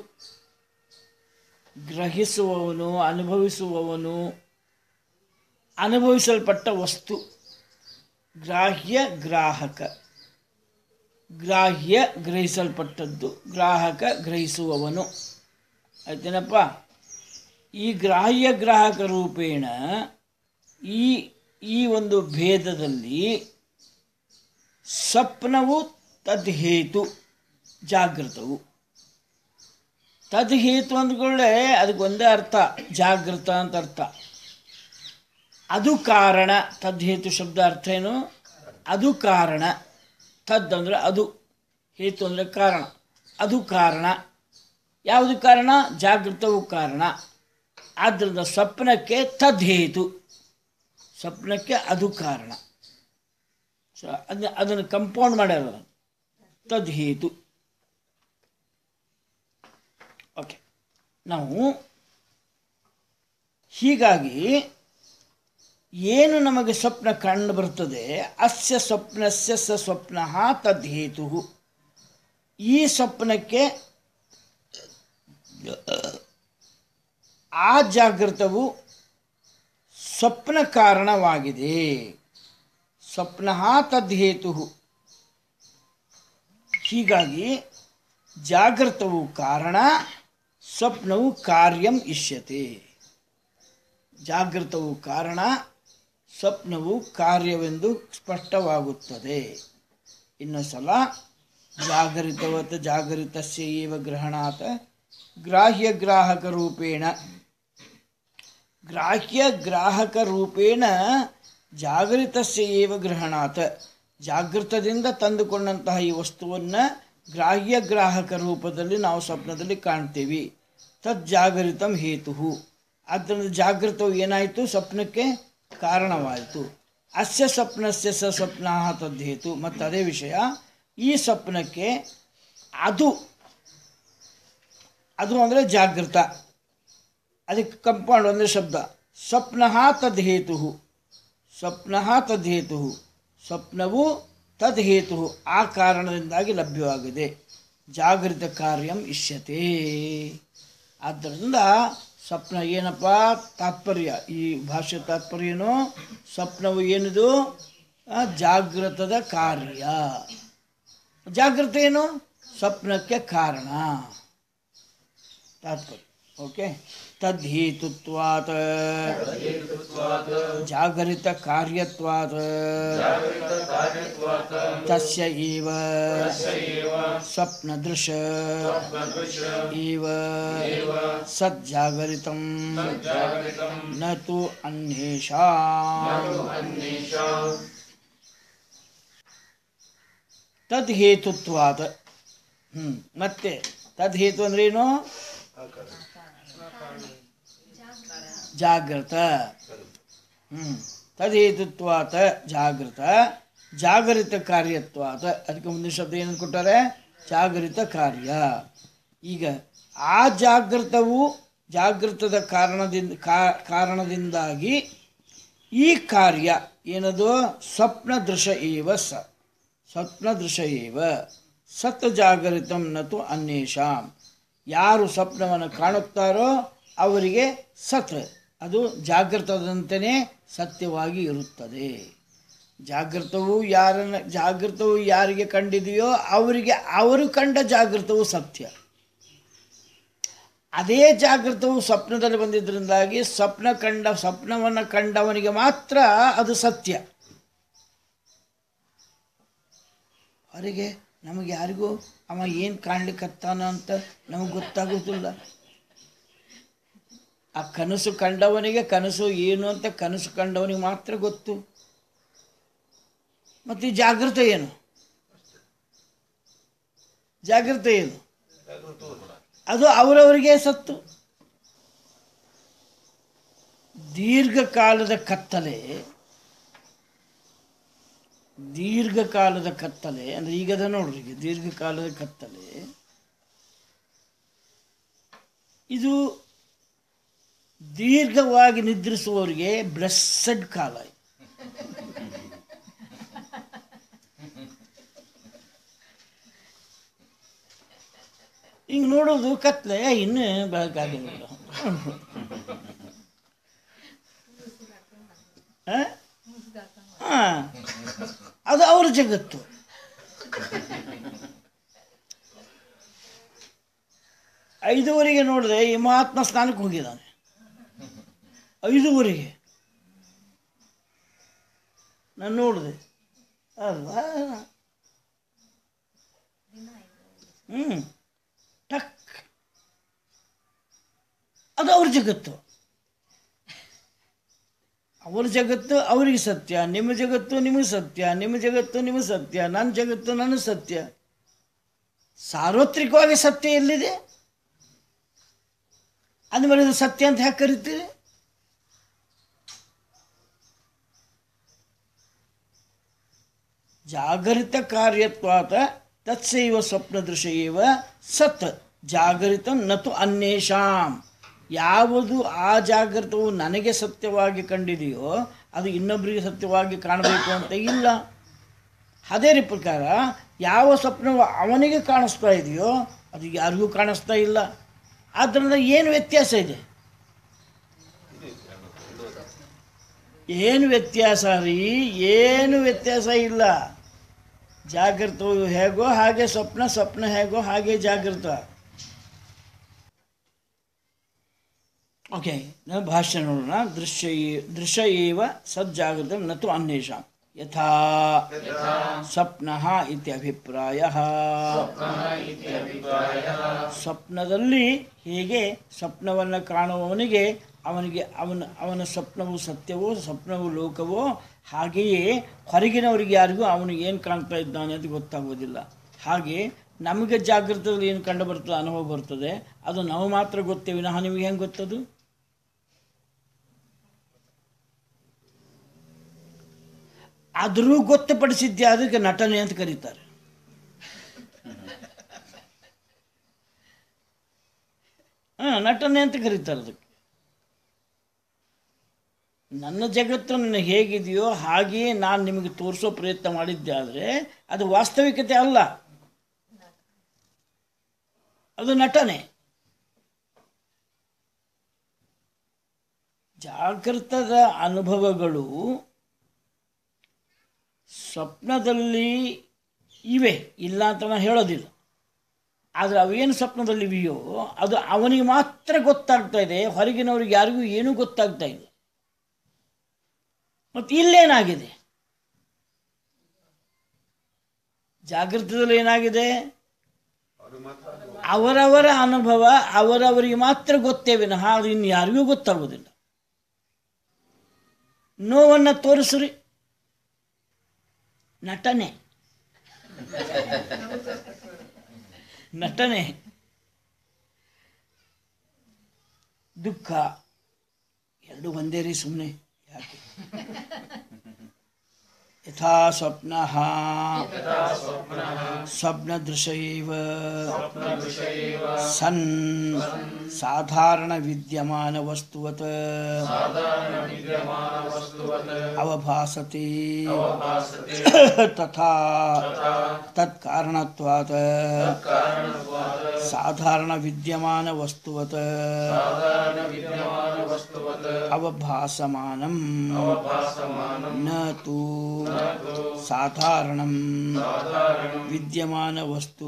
S1: ಗ್ರಹಿಸುವವನು ಅನುಭವಿಸುವವನು ಅನುಭವಿಸಲ್ಪಟ್ಟ ವಸ್ತು ಗ್ರಾಹ್ಯ ಗ್ರಾಹಕ ಗ್ರಾಹ್ಯ ಗ್ರಹಿಸಲ್ಪಟ್ಟದ್ದು ಗ್ರಾಹಕ ಗ್ರಹಿಸುವವನು ಆಯ್ತೇನಪ್ಪ ಈ ಗ್ರಾಹ್ಯ ಗ್ರಾಹಕ ರೂಪೇಣ ಈ ಈ ಒಂದು ಭೇದದಲ್ಲಿ ಸ್ವಪ್ನವು ತದ್ಹೇತು ಜಾಗೃತವು ತದ್ಹೇತು ಅಂದ್ಕೊಳ್ಳೆ ಅದಕ್ಕೆ ಒಂದೇ ಅರ್ಥ ಜಾಗೃತ ಅಂತ ಅರ್ಥ ಅದು ಕಾರಣ ತದ್ಹೇತು ಶಬ್ದ ಅರ್ಥ ಏನು ಅದು ಕಾರಣ ತದ್ ಅಂದರೆ ಅದು ಹೇತು ಅಂದರೆ ಕಾರಣ ಅದು ಕಾರಣ ಯಾವುದು ಕಾರಣ ಜಾಗೃತವು ಕಾರಣ ಆದ್ದರಿಂದ ಸ್ವಪ್ನಕ್ಕೆ ತದ್ಹೇತು ಸ್ವಪ್ನಕ್ಕೆ ಅದು ಕಾರಣ ಸೊ ಅದನ್ನ ಅದನ್ನು ಕಂಪೌಂಡ್ ಮಾಡ್ಯಾರ ಅದನ್ನು. ತದ್ಹೇತು ಓಕೆ ನಾವು ಹೀಗಾಗಿ ಏನು ನಮಗೆ ಸ್ವಪ್ನ ಕಂಡು ಬರ್ತದೆ ಅಸ್ಯ ಸ್ವಪ್ನಸ್ಯ ಸ ಸ್ವಪ್ನ ತದ್ಹೇತು ಈ ಸ್ವಪ್ನಕ್ಕೆ ಆ ಜಾಗೃತವು ಸ್ವಪ್ನ ಕಾರಣವಾಗಿದೆ ಸ್ವಪ್ನ ತದ್ಹೇತು ಹೀಗಾಗಿ ಜಾಗೃತವು ಕಾರಣ ಸ್ವಪ್ನವು ಕಾರ್ಯಂ ಇಷ್ಯತೆ ಜಾಗೃತವು ಕಾರಣ ಸ್ವಪ್ನವು ಕಾರ್ಯವೆಂದು ಸ್ಪಷ್ಟವಾಗುತ್ತದೆ ಇನ್ನು ಸಲ ಜಾಗರಿತವತ್ ಜಾಗರಿತಸ್ಯ ಏವ ಗ್ರಹಣಾತ್ ಗ್ರಾಹ್ಯ ಗ್ರಾಹಕ ರೂಪೇಣ ಗ್ರಾಹ್ಯ ಗ್ರಾಹಕ ರೂಪೇಣ ಜಾಗರಿತಸ್ಯ ಏವ ಗ್ರಹಣಾತ್ ಜಾಗೃತದಿಂದ ತಂದುಕೊಂಡಂತಹ ಈ ವಸ್ತುವನ್ನು ಗ್ರಾಹ್ಯ ಗ್ರಾಹಕ ರೂಪದಲ್ಲಿ ನಾವು ಸ್ವಪ್ನದಲ್ಲಿ ಕಾಣ್ತೇವೆ ತದ್ ಜಾಗರಿತಂ ಹೇತು ಆದ್ದರಿಂದ ಜಾಗೃತವು ಏನಾಯಿತು ಸ್ವಪ್ನಕ್ಕೆ ಕಾರಣವಾಯಿತು ಅಸ್ಯ ಸ್ವಪ್ನಸ್ಯ ಸ ಸ್ವಪ್ನ ತದ್ದೇತು ಮತ್ತು ಅದೇ ವಿಷಯ ಈ ಸ್ವಪ್ನಕ್ಕೆ ಅದು ಅದು ಅಂದರೆ ಜಾಗೃತ ಅದಕ್ಕೆ ಕಂಪೌಂಡ್ ಒಂದೇ ಶಬ್ದ ಸ್ವಪ್ನ ತದ್ಹೇತು ಸ್ವಪ್ನ ತದ್ಹೇತು ಸ್ವಪ್ನವು ತದ್ಹೇತು ಆ ಕಾರಣದಿಂದಾಗಿ ಲಭ್ಯವಾಗಿದೆ ಜಾಗೃತ ಕಾರ್ಯಂ ಇಷ್ಯತೆ ಆದ್ದರಿಂದ ಸ್ವಪ್ನ ಏನಪ್ಪ ತಾತ್ಪರ್ಯ ಈ ಭಾಷೆ ತಾತ್ಪರ್ಯ ಏನು ಸ್ವಪ್ನವು ಏನಿದು ಆ, ಜಾಗೃತದ ಕಾರ್ಯ ಜಾಗೃತ ಏನು ಸ್ವಪ್ನಕ್ಕೆ ಕಾರಣ ತಾತ್ಪರ್ಯ ಓಕೆ ತದ್ಹೇತುತ್ವಾತ್ ಜಾಗರಿತ ಕಾರ್ಯತ್ವಾತ್ ತಸ್ಯ ಏವ ಸ್ವಪ್ನದೃಶ ಏವ ಸಜ್ಜಾಗರಿತಂ ನ ತು ಅನ್ಯೇಷಾಂ ತದ್ಹೇತುತ್ವಾತ್ ಹ್ಞೂ ಮತ್ತೆ ತದ್ಹೇತು ಅಂದ್ರೇನು ಜಾಗೃತ ಹ್ಞೂ ತದೇತುತ್ವಾತ ಜಾಗೃತ ಜಾಗರಿತ ಕಾರ್ಯತ್ವಾತ ಅದಕ್ಕೆ ಮುಂದಿನ ಶಬ್ದ ಏನಂತ ಕೊಟ್ಟಾರೆ ಜಾಗರಿತ ಕಾರ್ಯ ಈಗ ಆ ಜಾಗೃತವು ಜಾಗೃತದ ಕಾರಣದಿಂದ ಕಾ- ಕಾರಣದಿಂದಾಗಿ ಈ ಕಾರ್ಯ ಏನದು ಸ್ವಪ್ನ ದೃಶ್ಯ ಏವ ಸ ಸ್ವಪ್ನ ದೃಶ್ಯ ಏವ ಸತ್ ಜಾಗರಿತಂ ನತು ಅನ್ಯೇಷಾಂ ಯಾರು ಸ್ವಪ್ನವನ್ನು ಕಾಣುತ್ತಾರೋ ಅವರಿಗೆ ಸತ್ ಅದು ಜಾಗೃತದಂತೆಯೇ ಸತ್ಯವಾಗಿ ಇರುತ್ತದೆ ಜಾಗೃತವು ಯಾರನ್ನ ಜಾಗೃತವು ಯಾರಿಗೆ ಕಂಡಿದೆಯೋ ಅವರಿಗೆ ಅವರು ಕಂಡ ಜಾಗೃತವು ಸತ್ಯ ಅದೇ ಜಾಗೃತವು ಸ್ವಪ್ನದಲ್ಲಿ ಬಂದಿದ್ದರಿಂದಾಗಿ ಸ್ವಪ್ನ ಕಂಡ ಸ್ವಪ್ನವನ್ನು ಕಂಡವನಿಗೆ ಮಾತ್ರ ಅದು ಸತ್ಯ ಅವರಿಗೆ ನಮಗೆ ಯಾರಿಗೂ ಅವ ಏನು ಕಾಣ್ಲಿಕ್ಕತ್ತಾನ ಅಂತ ನಮಗೆ ಗೊತ್ತಾಗೋದಿಲ್ಲ ಆ ಕನಸು ಕಂಡವನಿಗೆ ಕನಸು ಏನು ಅಂತ ಕನಸು ಕಂಡವನಿಗೆ ಮಾತ್ರ ಗೊತ್ತು ಮತ್ತು ಈ ಜಾಗೃತ ಏನು ಜಾಗೃತ ಏನು ಅದು ಅವರವರಿಗೆ ಸತ್ತು ದೀರ್ಘಕಾಲದ ಕತ್ತಲೆ ದೀರ್ಘಕಾಲದ ಕತ್ತಲೆ ಅಂದರೆ ಈಗದ ನೋಡ್ರಿ ಈಗ ದೀರ್ಘಕಾಲದ ಕತ್ತಲೆ ಇದು ದೀರ್ಘವಾಗಿ ನಿದ್ರಿಸುವವರಿಗೆ ಬ್ಲೆಸ್ಸಡ್ ಕಾಲ ಇದು. ಹಿಂಗೆ ನೋಡೋದು ಕತ್ಲೆ ಇನ್ನೂ ಬೆಳಕಾಗಿಲ್ಲ ಆ? ಹಾಂ ಅದು ಅವ್ರ ಜಗತ್ತು ಐದೂವರೆಗೆ ನೋಡಿದ್ರೆ ಈ ಮಹಾತ್ಮ ಸ್ನಾನಕ್ಕೆ ಹೋಗಿದ್ದಾನೆ ಐದೂವರೆಗೆ ನಾನು ನೋಡಿದೆ ಅಲ್ವಾ ಹ್ಞೂ ಟಕ್ ಅದು ಅವ್ರ ಜಗತ್ತು ಅವ್ರ ಜಗತ್ತು ಅವರಿಗೆ ಸತ್ಯ ನಿಮ್ಮ ಜಗತ್ತು ನಿಮಗೆ ಸತ್ಯ ನಿಮ್ಮ ಜಗತ್ತು ನಿಮಗೆ ಸತ್ಯ ನನ್ನ ಜಗತ್ತು ನನಗೆ ಸತ್ಯ ಸಾರ್ವತ್ರಿಕವಾಗಿ ಸತ್ಯ ಎಲ್ಲಿದೆ ಅಂದಮೇಲೆ ಇದು ಸತ್ಯ ಅಂತ ಯಾಕೆ ಕರಿತೀರಿ ಜಾಗರಿತ ಕಾರ್ಯತ್ವಾತ ತತ್ಸೈವ ಸ್ವಪ್ನ ದೃಶ್ಯವ ಸತ್ ಜಾಗರಿತ ನತು ಅನ್ಯೇಷಾಂ ಯಾವುದು ಆ ಜಾಗೃತವು ನನಗೆ ಸತ್ಯವಾಗಿ ಕಂಡಿದೆಯೋ ಅದು ಇನ್ನೊಬ್ಬರಿಗೆ ಸತ್ಯವಾಗಿ ಕಾಣಬೇಕು ಅಂತ ಇಲ್ಲ ಅದೇ ರೀ ಪ್ರಕಾರ ಯಾವ ಸ್ವಪ್ನವು ಅವನಿಗೆ ಕಾಣಿಸ್ತಾ ಇದೆಯೋ ಅದು ಯಾರಿಗೂ ಕಾಣಿಸ್ತಾ ಇಲ್ಲ ಆದ್ದರಿಂದ ಏನು ವ್ಯತ್ಯಾಸ ಇದೆ ಏನು ವ್ಯತ್ಯಾಸ ರೀ ಏನು ವ್ಯತ್ಯಾಸ ಇಲ್ಲ ಜಾಗೃತವು ಹೇಗೋ ಹಾಗೆ ಸ್ವಪ್ನ ಸ್ವಪ್ನ ಹೇಗೋ ಹಾಗೆ ಜಾಗೃತ ಓಕೆ ನಾವು ಭಾಷ್ಯ ನೋಡೋಣ ದೃಶ್ಯ ದೃಶ್ಯ ಏವ ಸಜ್ಜಾಗೃತ ನತು ಅನ್ಯೇಷಾಂ ಯಥಾ ಸ್ವಪ್ನ ಇತಿ ಅಭಿಪ್ರಾಯ ಸ್ವಪ್ನದಲ್ಲಿ ಹೇಗೆ ಸ್ವಪ್ನವನ್ನು ಕಾಣುವವನಿಗೆ ಅವನಿಗೆ ಅವನ ಅವನ ಸ್ವಪ್ನವು ಸತ್ಯವೋ ಸ್ವಪ್ನವು ಲೋಕವೋ ಹಾಗೆಯೇ ಹೊರಗಿನವರಿಗೆ ಯಾರಿಗೂ ಅವನಿಗೆ ಏನು ಕಾಣ್ತಾ ಇದ್ದಾನೆ ಅಂತ ಗೊತ್ತಾಗೋದಿಲ್ಲ ಹಾಗೆ ನಮಗೆ ಜಾಗೃತದಲ್ಲಿ ಏನು ಕಂಡು ಬರ್ತದೆ ಅನುಭವ ಬರ್ತದೆ ಅದು ನಾವು ಮಾತ್ರ ಗೊತ್ತೇ ವಿನಃ ನಿಮಗೆ ಹೆಂಗೆ ಗೊತ್ತದು ಆದರೂ ಗೊತ್ತುಪಡಿಸಿದ್ದೆ ಅದಕ್ಕೆ ನಟನೆ ಅಂತ ಕರೀತಾರೆ ಹಾಂ ನಟನೆ ಅಂತ ಕರೀತಾರೆ ಅದಕ್ಕೆ ನನ್ನ ಜಗತ್ತು ನನಗೆ ಹೇಗಿದೆಯೋ ಹಾಗೆಯೇ ನಾನು ನಿಮಗೆ ತೋರಿಸೋ ಪ್ರಯತ್ನ ಮಾಡಿದ್ದೆ ಆದರೆ ಅದು ವಾಸ್ತವಿಕತೆ ಅಲ್ಲ ಅದು ನಟನೆ ಜಾಗೃತದ ಅನುಭವಗಳು ಸ್ವಪ್ನದಲ್ಲಿ ಇವೆ ಇಲ್ಲ ಅಂತ ನಾನು ಹೇಳೋದಿಲ್ಲ ಆದರೆ ಅವೇನು ಸ್ವಪ್ನದಲ್ಲಿ ಇವೆಯೋ ಅದು ಅವನಿಗೆ ಮಾತ್ರ ಗೊತ್ತಾಗ್ತಾ ಇದೆ ಹೊರಗಿನವ್ರಿಗೆ ಯಾರಿಗೂ ಏನೂ ಗೊತ್ತಾಗ್ತಾ ಇಲ್ಲ ಮತ್ತು ಇಲ್ಲೇನಾಗಿದೆ ಜಾಗೃತದಲ್ಲಿ ಏನಾಗಿದೆ ಅವರವರ ಅನುಭವ ಅವರವರಿಗೆ ಮಾತ್ರ ಗೊತ್ತೇ ವಿನಃ ಅದು ಇನ್ನು ಯಾರಿಗೂ ಗೊತ್ತಾಗೋದಿಲ್ಲ ನೋವನ್ನು ತೋರಿಸ್ರಿ ನಟನೆ ನಟನೆ ದುಃಖ ಎರಡು ಒಂದೇ ರೀ ಸುಮ್ಮನೆ ಯಾಕೆ ಯಥಾ ಸ್ವಪ್ನ ಸ್ವಪ್ನ ದೃಶ್ಯೈವ ಸನ್ ಸಾಧಾರಣ ವಿದ್ಯಮಾನ ವಸ್ತುವತ್ ಅವಭಾಸತೆ ತಥಾ ತತ್ಕಾರಣತ್ವಾತ್ ಸಾಧಾರಣ ವಿದ್ಯಮಾನ ವಸ್ತುವತ್ ಅವಭಾಸಮಾನಂ ನ ತು ಸಾಧಾರಣಂ ವಿದ್ಯಮಾನ ವಸ್ತು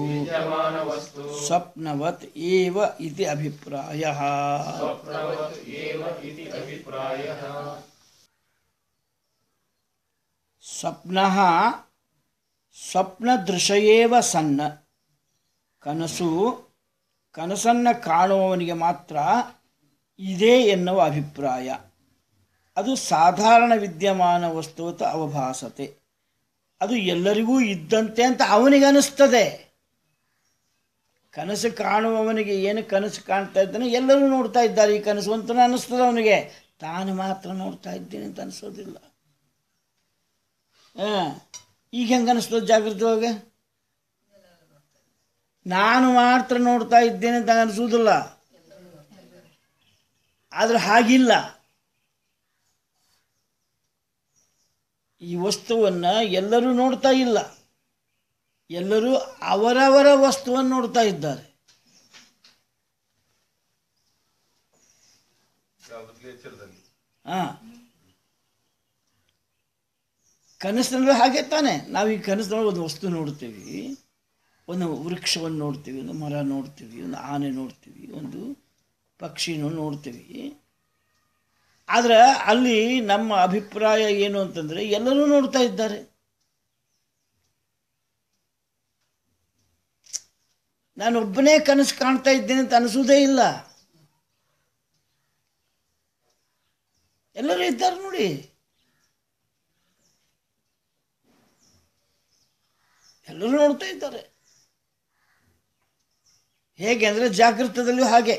S1: ಸ್ವಪ್ನವತ್ ಏವ ಇತಿ ಅಭಿಪ್ರಾಯಃ ಸ್ವಪ್ನಃ ಸ್ವಪ್ನದೃಶಯೇವ ಸನ್ನ ಕನಸು ಕನಸನ್ನು ಕಾಣುವವನಿಗೆ ಮಾತ್ರ ಇದೆ ಎನ್ನುವ ಅಭಿಪ್ರಾಯ ಅದು ಸಾಧಾರಣ ವಿದ್ಯಮಾನ ವಸ್ತುವತ ಅವಭಾಸತೆ ಅದು ಎಲ್ಲರಿಗೂ ಇದ್ದಂತೆ ಅಂತ ಅವನಿಗೆ ಅನಿಸ್ತದೆ ಕನಸು ಕಾಣುವವನಿಗೆ ಏನು ಕನಸು ಕಾಣ್ತಾ ಇದ್ದಾನೆ ಎಲ್ಲರೂ ನೋಡ್ತಾ ಇದ್ದಾರೆ ಈ ಕನಸು ಅಂತ ಅನಿಸ್ತದೆ ಅವನಿಗೆ ತಾನು ಮಾತ್ರ ನೋಡ್ತಾ ಇದ್ದೇನೆ ಅಂತ ಅನಿಸೋದಿಲ್ಲ ಹಾಂ ಈಗ ಹೆಂಗೆ ಅನಿಸ್ತದೆ ಜಾಗೃತವಾಗಿ ನಾನು ಮಾತ್ರ ನೋಡ್ತಾ ಇದ್ದೇನೆ ಅಂತ ಅನಿಸೋದಿಲ್ಲ ಆದರೆ ಹಾಗಿಲ್ಲ ಈ ವಸ್ತುವನ್ನು ಎಲ್ಲರೂ ನೋಡ್ತಾ ಇಲ್ಲ ಎಲ್ಲರೂ ಅವರವರ ವಸ್ತುವನ್ನು ನೋಡ್ತಾ ಇದ್ದಾರೆ ಹಾಂ ಕನಸಿನಲ್ಲೂ ಹಾಗೆ ತಾನೆ ನಾವು ಈ ಕನಸಿನೊಳಗೆ ಒಂದು ವಸ್ತು ನೋಡ್ತೀವಿ ಒಂದು ವೃಕ್ಷವನ್ನು ನೋಡ್ತೀವಿ ಒಂದು ಮರ ನೋಡ್ತೀವಿ ಒಂದು ಆನೆ ನೋಡ್ತೀವಿ ಒಂದು ಪಕ್ಷಿನೂ ನೋಡ್ತೀವಿ ಆದರೆ ಅಲ್ಲಿ ನಮ್ಮ ಅಭಿಪ್ರಾಯ ಏನು ಅಂತಂದರೆ ಎಲ್ಲರೂ ನೋಡ್ತಾ ಇದ್ದಾರೆ ನಾನು ಒಬ್ಬನೇ ಕನಸು ಕಾಣ್ತಾ ಇದ್ದೇನೆ ಅಂತ ಅನಿಸೋದೇ ಇಲ್ಲ ಎಲ್ಲರೂ ಇದ್ದಾರೆ ನೋಡಿ ಎಲ್ಲರೂ ನೋಡ್ತಾ ಇದ್ದಾರೆ ಹೇಗೆ ಅಂದರೆ ಜಾಗೃತದಲ್ಲೂ ಹಾಗೆ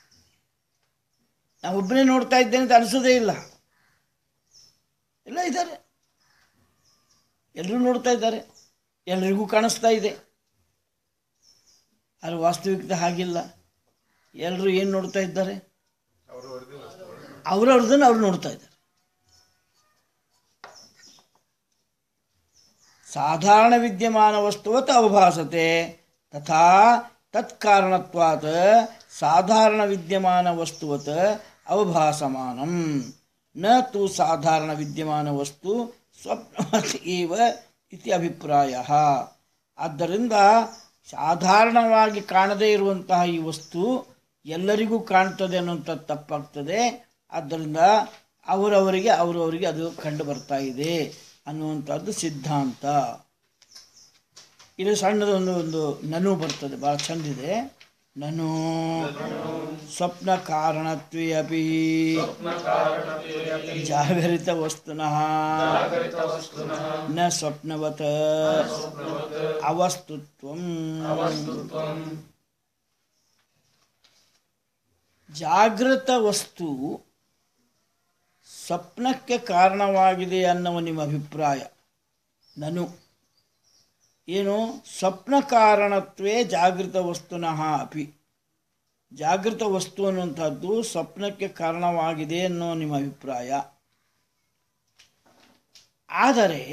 S1: ನಾವು ಒಬ್ಬನೇ ನೋಡ್ತಾ ಇದ್ದೇನೆ ಅಂತ ಅನಿಸೋದೇ ಇಲ್ಲ ಎಲ್ಲ ಇದ್ದಾರೆ ಎಲ್ಲರೂ ನೋಡ್ತಾ ಇದ್ದಾರೆ ಎಲ್ರಿಗೂ ಕಾಣಿಸ್ತಾ ಇದೆ ಆದರೆ ವಾಸ್ತವಿಕತೆ ಹಾಗಿಲ್ಲ ಎಲ್ಲರೂ ಏನು ನೋಡ್ತಾ ಇದ್ದಾರೆ ಅವ್ರವ್ರದನ್ನು ಅವ್ರು ನೋಡ್ತಾ ಇದ್ದಾರೆ ಸಾಧಾರಣ ವಿದ್ಯಮಾನ ವಸ್ತುವತ್ ಅವಭಾಸತೆ ತಥಾ ತತ್ಕಾರಣತ್ವಾತ್ ಸಾಧಾರಣ ವಿದ್ಯಮಾನ ವಸ್ತುವತ್ ಅವಭಾಸಮಾನಂ ನ ತು ಸಾಧಾರಣ ವಿದ್ಯಮಾನ ವಸ್ತು ಸ್ವಪ್ನವತ್ ಏವ ಇತಿ ಅಭಿಪ್ರಾಯ ಆದ್ದರಿಂದ ಸಾಧಾರಣವಾಗಿ ಕಾಣದೇ ಇರುವಂತಹ ಈ ವಸ್ತು ಎಲ್ಲರಿಗೂ ಕಾಣ್ತದೆ ಅನ್ನುವಂಥದ್ದು ತಪ್ಪಾಗ್ತದೆ ಆದ್ದರಿಂದ ಅವರವರಿಗೆ ಅವರವರಿಗೆ ಅದು ಕಂಡು ಬರ್ತಾ ಇದೆ ಅನ್ನುವಂಥದ್ದು ಸಿದ್ಧಾಂತ ಇಲ್ಲಿ ಸಣ್ಣದೊಂದು ಒಂದು ನನು ಬರ್ತದೆ ಭಾಳ ಚಂದಿದೆ ನನು ಸ್ವಪ್ನ ಕಾರಣತ್ವೇ ಅಪಿ ಜಾಗರಿತ ವಸ್ತುನಃ ನ ಸ್ವಪ್ನವತ್ ಅವಸ್ತುತ್ವಂ ಜಾಗೃತ ವಸ್ತು ಸ್ವಪ್ನಕ್ಕೆ ಕಾರಣವಾಗಿದೆ ಅನ್ನುವ ನಿಮ್ಮ ಅಭಿಪ್ರಾಯ ನನು ಏನು ಸ್ವಪ್ನ ಕಾರಣತ್ವೇ ಜಾಗೃತ ವಸ್ತುನಃ ಅಪಿ ಜಾಗೃತ ವಸ್ತು ಅನ್ನುವಂಥದ್ದು ಸ್ವಪ್ನಕ್ಕೆ ಕಾರಣವಾಗಿದೆ ಅನ್ನೋ ನಿಮ್ಮ ಅಭಿಪ್ರಾಯ ಆದರೆ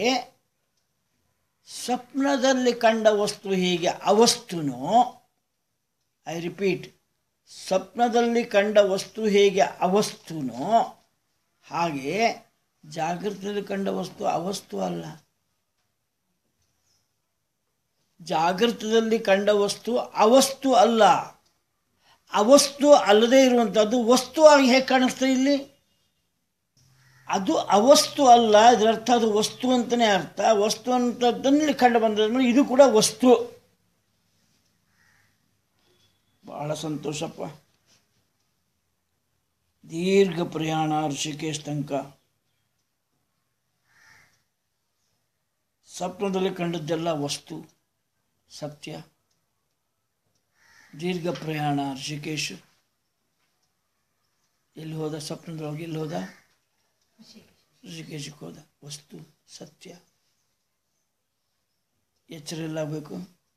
S1: ಸ್ವಪ್ನದಲ್ಲಿ ಕಂಡ ವಸ್ತು ಹೀಗೆ ಅವಸ್ತುನೋ ಐ ರಿಪೀಟ್ ಸ್ವಪ್ನದಲ್ಲಿ ಕಂಡ ವಸ್ತು ಹೇಗೆ ಅವಸ್ತುನೋ ಹಾಗೆ ಜಾಗೃತದಲ್ಲಿ ಕಂಡ ವಸ್ತು ಅವಸ್ತು ಅಲ್ಲ ಜಾಗೃತದಲ್ಲಿ ಕಂಡ ವಸ್ತು ಅವಸ್ತು ಅಲ್ಲ ಅವಸ್ತು ಅಲ್ಲದೆ ಇರುವಂಥದ್ದು ವಸ್ತು ಆಗಿ ಹೇಗೆ ಕಾಣಿಸ್ತದೆ ಇಲ್ಲಿ ಅದು ಅವಸ್ತು ಅಲ್ಲ ಇದರ ಅರ್ಥ ಅದು ವಸ್ತು ಅಂತಲೇ ಅರ್ಥ ವಸ್ತು ಅಂತದ್ದನ್ನು ಕಂಡು ಬಂದ್ರೆ ಇದು ಕೂಡ ವಸ್ತು ಬಹಳ ಸಂತೋಷಪ್ಪ ದೀರ್ಘ ಪ್ರಯಾಣ ಋಷಿಕೇಶ್ ತನಕ ಸ್ವಪ್ನದಲ್ಲಿ ಕಂಡದ್ದೆಲ್ಲ ವಸ್ತು ಸತ್ಯ ದೀರ್ಘ ಪ್ರಯಾಣ ಋಷಿಕೇಶ್ ಎಲ್ಲಿ ಹೋದ ಸ್ವಪ್ನದೊಳಗೆ ಎಲ್ಲಿ ಹೋದ ಋಷಿಕೇಶಕ್ಕೆ ಹೋದ ವಸ್ತು ಸತ್ಯ ಎಚ್ಚರ ಎಲ್ಲಾಗಬೇಕು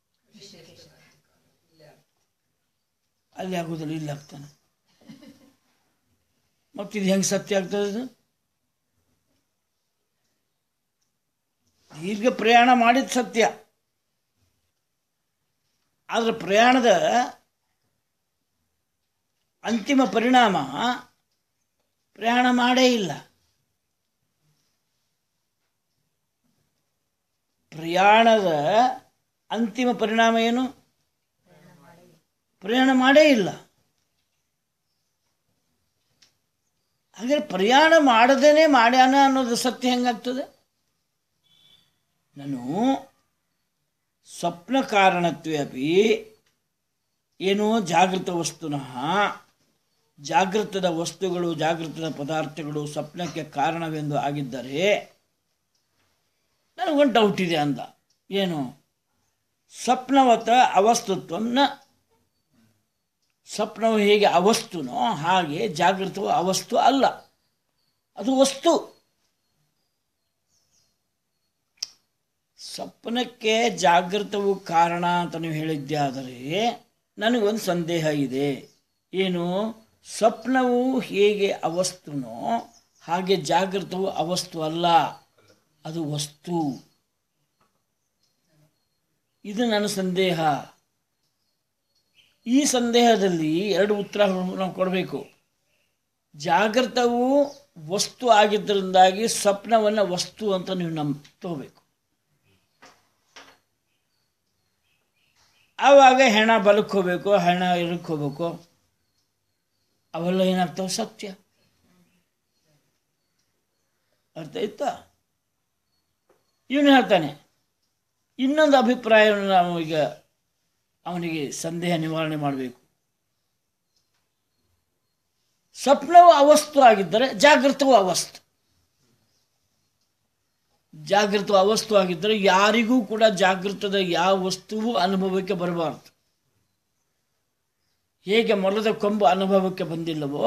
S1: ಅಲ್ಲಿ ಆಗೋದಿಲ್ಲ ಇಲ್ಲಿ ಆಗ್ತಾನೆ ಮತ್ತು ಇದು ಹೆಂಗೆ ಸತ್ಯ ಆಗ್ತದೆ ಇದು ದೀರ್ಘ ಪ್ರಯಾಣ ಮಾಡಿದ ಸತ್ಯ ಆದರೆ ಪ್ರಯಾಣದ ಅಂತಿಮ ಪರಿಣಾಮ ಪ್ರಯಾಣ ಮಾಡೇ ಇಲ್ಲ ಪ್ರಯಾಣದ ಅಂತಿಮ ಪರಿಣಾಮ ಏನು ಪ್ರಯಾಣ ಮಾಡೇ ಇಲ್ಲ ಹಾಗಾದ್ರೆ ಪ್ರಯಾಣ ಮಾಡದೇನೆ ಮಾಡ್ಯಾನ ಅನ್ನೋದು ಸತ್ಯ ಹೆಂಗಾಗ್ತದೆ ನಾನು ಸ್ವಪ್ನ ಕಾರಣತ್ವೇ ಅಪಿ ಏನು ಜಾಗೃತ ವಸ್ತುನಃ ಜಾಗೃತದ ವಸ್ತುಗಳು ಜಾಗೃತದ ಪದಾರ್ಥಗಳು ಸ್ವಪ್ನಕ್ಕೆ ಕಾರಣವೆಂದು ಆಗಿದ್ದರೆ ನನಗೊಂದು ಡೌಟ್ ಇದೆ ಅಂದ ಏನು ಸ್ವಪ್ನವತ ಅವಸ್ತುತ್ವನ ಸ್ವಪ್ನವು ಹೇಗೆ ಅವಸ್ತುನೋ ಹಾಗೆ ಜಾಗೃತವು ಅವಸ್ತು ಅಲ್ಲ ಅದು ವಸ್ತು ಸ್ವಪ್ನಕ್ಕೆ ಜಾಗೃತವು ಕಾರಣ ಅಂತ ನೀವು ಹೇಳಿದ್ದೆ ಆದರೆ ನನಗೊಂದು ಸಂದೇಹ ಇದೆ ಏನು ಸ್ವಪ್ನವು ಹೇಗೆ ಅವಸ್ತುನೋ ಹಾಗೆ ಜಾಗೃತವು ಅವಸ್ತು ಅಲ್ಲ ಅದು ವಸ್ತು ಇದು ನನ್ನ ಸಂದೇಹ ಈ ಸಂದೇಹದಲ್ಲಿ ಎರಡು ಉತ್ತರ ನಾವು ಕೊಡಬೇಕು ಜಾಗೃತವು ವಸ್ತು ಆಗಿದ್ದರಿಂದಾಗಿ ಸ್ವಪ್ನವನ್ನು ವಸ್ತು ಅಂತ ನೀವು ನಮ್ ತಗೋಬೇಕು ಆವಾಗ ಹೆಣ ಬಲಕ್ಕೆ ಹೋಗ್ಬೇಕು ಹೆಣ ಇದಕ್ಕೆ ಹೋಗ್ಬೇಕು ಅವೆಲ್ಲ ಏನಾಗ್ತಾವೆ ಸತ್ಯ ಅರ್ಥ ಆಯ್ತಾ ಇವನು ಹೇಳ್ತಾನೆ ಇನ್ನೊಂದು ಅಭಿಪ್ರಾಯವನ್ನು ನಾವು ಈಗ ಅವನಿಗೆ ಸಂದೇಹ ನಿವಾರಣೆ ಮಾಡಬೇಕು ಸ್ವಪ್ನವು ಅವಸ್ತು ಆಗಿದ್ದರೆ ಜಾಗೃತವು ಅವಸ್ತು ಜಾಗೃತ ಅವಸ್ತು ಆಗಿದ್ದರೆ ಯಾರಿಗೂ ಕೂಡ ಜಾಗೃತದ ಯಾವ ವಸ್ತುವು ಅನುಭವಕ್ಕೆ ಬರಬಾರದು ಹೇಗೆ ಮೊಲದ ಕೊಂಬು ಅನುಭವಕ್ಕೆ ಬಂದಿಲ್ಲವೋ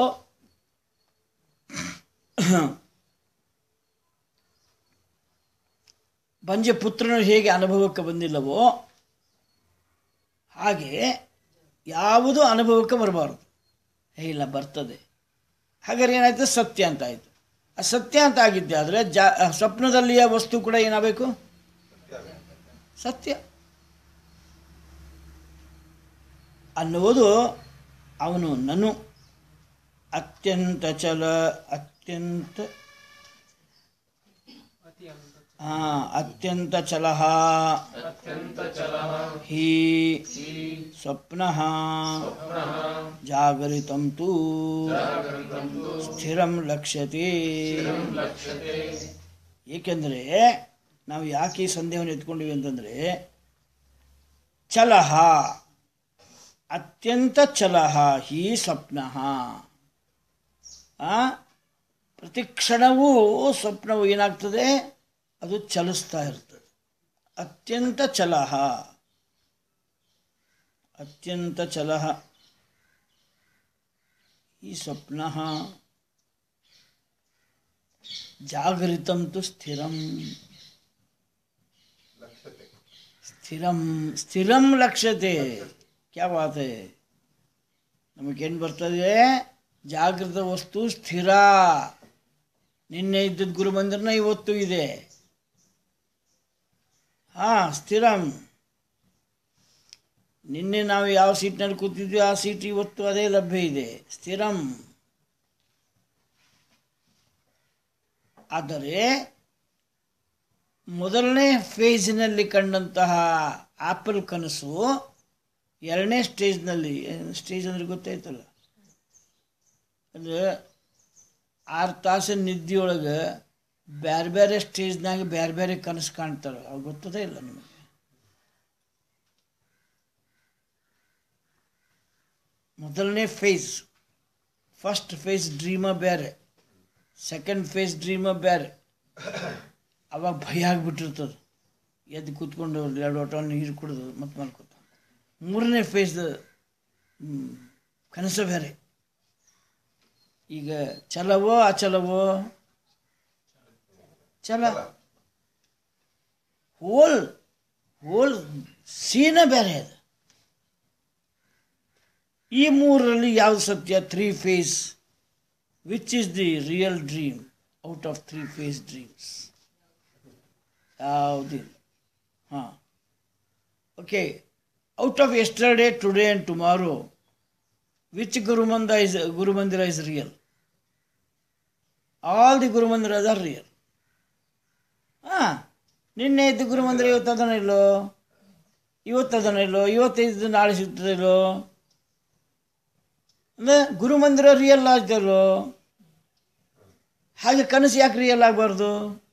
S1: ಬಂಜೆ ಪುತ್ರನು ಹೇಗೆ ಅನುಭವಕ್ಕೆ ಬಂದಿಲ್ಲವೋ ಹಾಗೆ ಯಾವುದು ಅನುಭವಕ್ಕೆ ಬರಬಾರದು ಹೇ ಇಲ್ಲ ಬರ್ತದೆ ಹಾಗಾದ್ರೆ ಏನಾಯ್ತು ಸತ್ಯ ಅಂತ ಆಯಿತು ಆ ಸತ್ಯ ಅಂತ ಆಗಿದ್ದೆ ಆದರೆ ಜಾ ಸ್ವಪ್ನದಲ್ಲಿಯ ವಸ್ತು ಕೂಡ ಏನಾಗಬೇಕು ಸತ್ಯ ಅನ್ನುವುದು ಅವನು ನನು ಅತ್ಯಂತ ಚಲ ಅತ್ಯಂತ ಹಾ ಅತ್ಯಂತ ಚಲಹ ಹಿ ಸ್ವಪ್ನ ಜಾಗರಿತಂ ತು ಸ್ಥಿರಂ ಲಕ್ಷ್ಯತೆ ಏಕೆಂದರೆ ನಾವು ಯಾಕೆ ಈ ಸಂದೇಹವನ್ನು ಎತ್ಕೊಂಡಿವಿ ಅಂತಂದರೆ ಚಲಹ ಅತ್ಯಂತ ಚಲಹ ಹಿ ಸ್ವಪ್ನ ಪ್ರತಿ ಕ್ಷಣವೂ ಸ್ವಪ್ನವು ಏನಾಗ್ತದೆ ಅದು ಚಲಿಸ್ತಾ ಇರ್ತದೆ ಅತ್ಯಂತ ಚಲಹ ಅತ್ಯಂತ ಚಲಹ ಈ ಸ್ವಪ್ನ ಜಾಗರಿತಂ ತು ಸ್ಥಿರಂ ಸ್ಥಿರಂ ಸ್ಥಿರಂ ಲಕ್ಷ್ಯತೆ ಕ್ಯಾ ಬಾತ್ ಹೈ ನಮಗೇನು ಬರ್ತದೆ ಜಾಗೃತ ವಸ್ತು ಸ್ಥಿರ ನಿನ್ನೆ ಇದ್ದದ್ದು ಗುರುಮಂದಿರನ ಇವತ್ತು ಇದೆ ಹಾ ಸ್ಥಿರಂ ನಿನ್ನೆ ನಾವು ಯಾವ ಸೀಟ್ನಲ್ಲಿ ಕೂತಿದ್ವಿ ಆ ಸೀಟ್ ಇವತ್ತು ಅದೇ ಲಭ್ಯ ಇದೆ ಸ್ಥಿರಂ ಆದರೆ ಮೊದಲನೇ ಫೇಜಿನಲ್ಲಿ ಕಂಡಂತಹ ಆಪಲ್ ಕನಸು ಎರಡನೇ ಸ್ಟೇಜ್ನಲ್ಲಿ ಸ್ಟೇಜ್ ಅಂದ್ರೆ ಗೊತ್ತಾಯ್ತಲ್ಲ ಅಂದರೆ ಆರು ತಾಸಿನ ನಿದ್ದೆಯೊಳಗೆ ಬೇರೆ ಬೇರೆ ಸ್ಟೇಜ್ನಾಗ ಬೇರೆ ಬೇರೆ ಕನಸು ಕಾಣ್ತಾರೆ ಅವು ಗೊತ್ತದೇ ಇಲ್ಲ ನಿಮಗೆ ಮೊದಲನೇ ಫೇಸ್ ಫಸ್ಟ್ ಫೇಸ್ ಡ್ರೀಮ ಬೇರೆ ಸೆಕೆಂಡ್ ಫೇಸ್ ಡ್ರೀಮ ಬೇರೆ ಅವಾಗ ಭಯ ಆಗಿಬಿಟ್ಟಿರ್ತದೆ ಎದ್ದು ಕೂತ್ಕೊಂಡು ಎರಡು ಲೋಟ ನೀರು ಕುಡಿದು ಮತ್ತೆ ಮಲ್ಕೋತ ಮೂರನೇ ಫೇಸ್ ಕನಸು ಬೇರೆ ಈಗ ಚಲವೋ ಅಚಲವೋ ಚಲ ಹೋಲ್ ಹೋಲ್ ಸೀನ ಬೇರೆ ಅದು ಈ ಮೂರರಲ್ಲಿ ಯಾವುದು ಸತ್ಯ three phase which is the real dream out of three phase dreams ಯಾವುದಿಲ್ಲ ಹಾಂ okay out of yesterday today and tomorrow which ಗುರುಮಂದ is gurumandira is real all the gurumandiras are real ಹಾಂ ನಿನ್ನೆ ಇದ್ದು ಗುರುಮಂದಿರ ಇವತ್ತು ಅದನ್ನ ಇಲ್ಲೋ ಇವತ್ತು ಅದನ್ನ ಇಲ್ಲೋ ಇವತ್ತೈದು ನಾಳೆ ಸಿಗ್ತದೆ ಇಲ್ಲೋ ಅಂದರೆ ಗುರುಮಂದಿರ ರಿಯಲ್ ಆಗ್ತಲ್ಲೋ ಹಾಗೆ ಕನಸು ಯಾಕೆ ರಿಯಲ್ ಆಗಬಾರ್ದು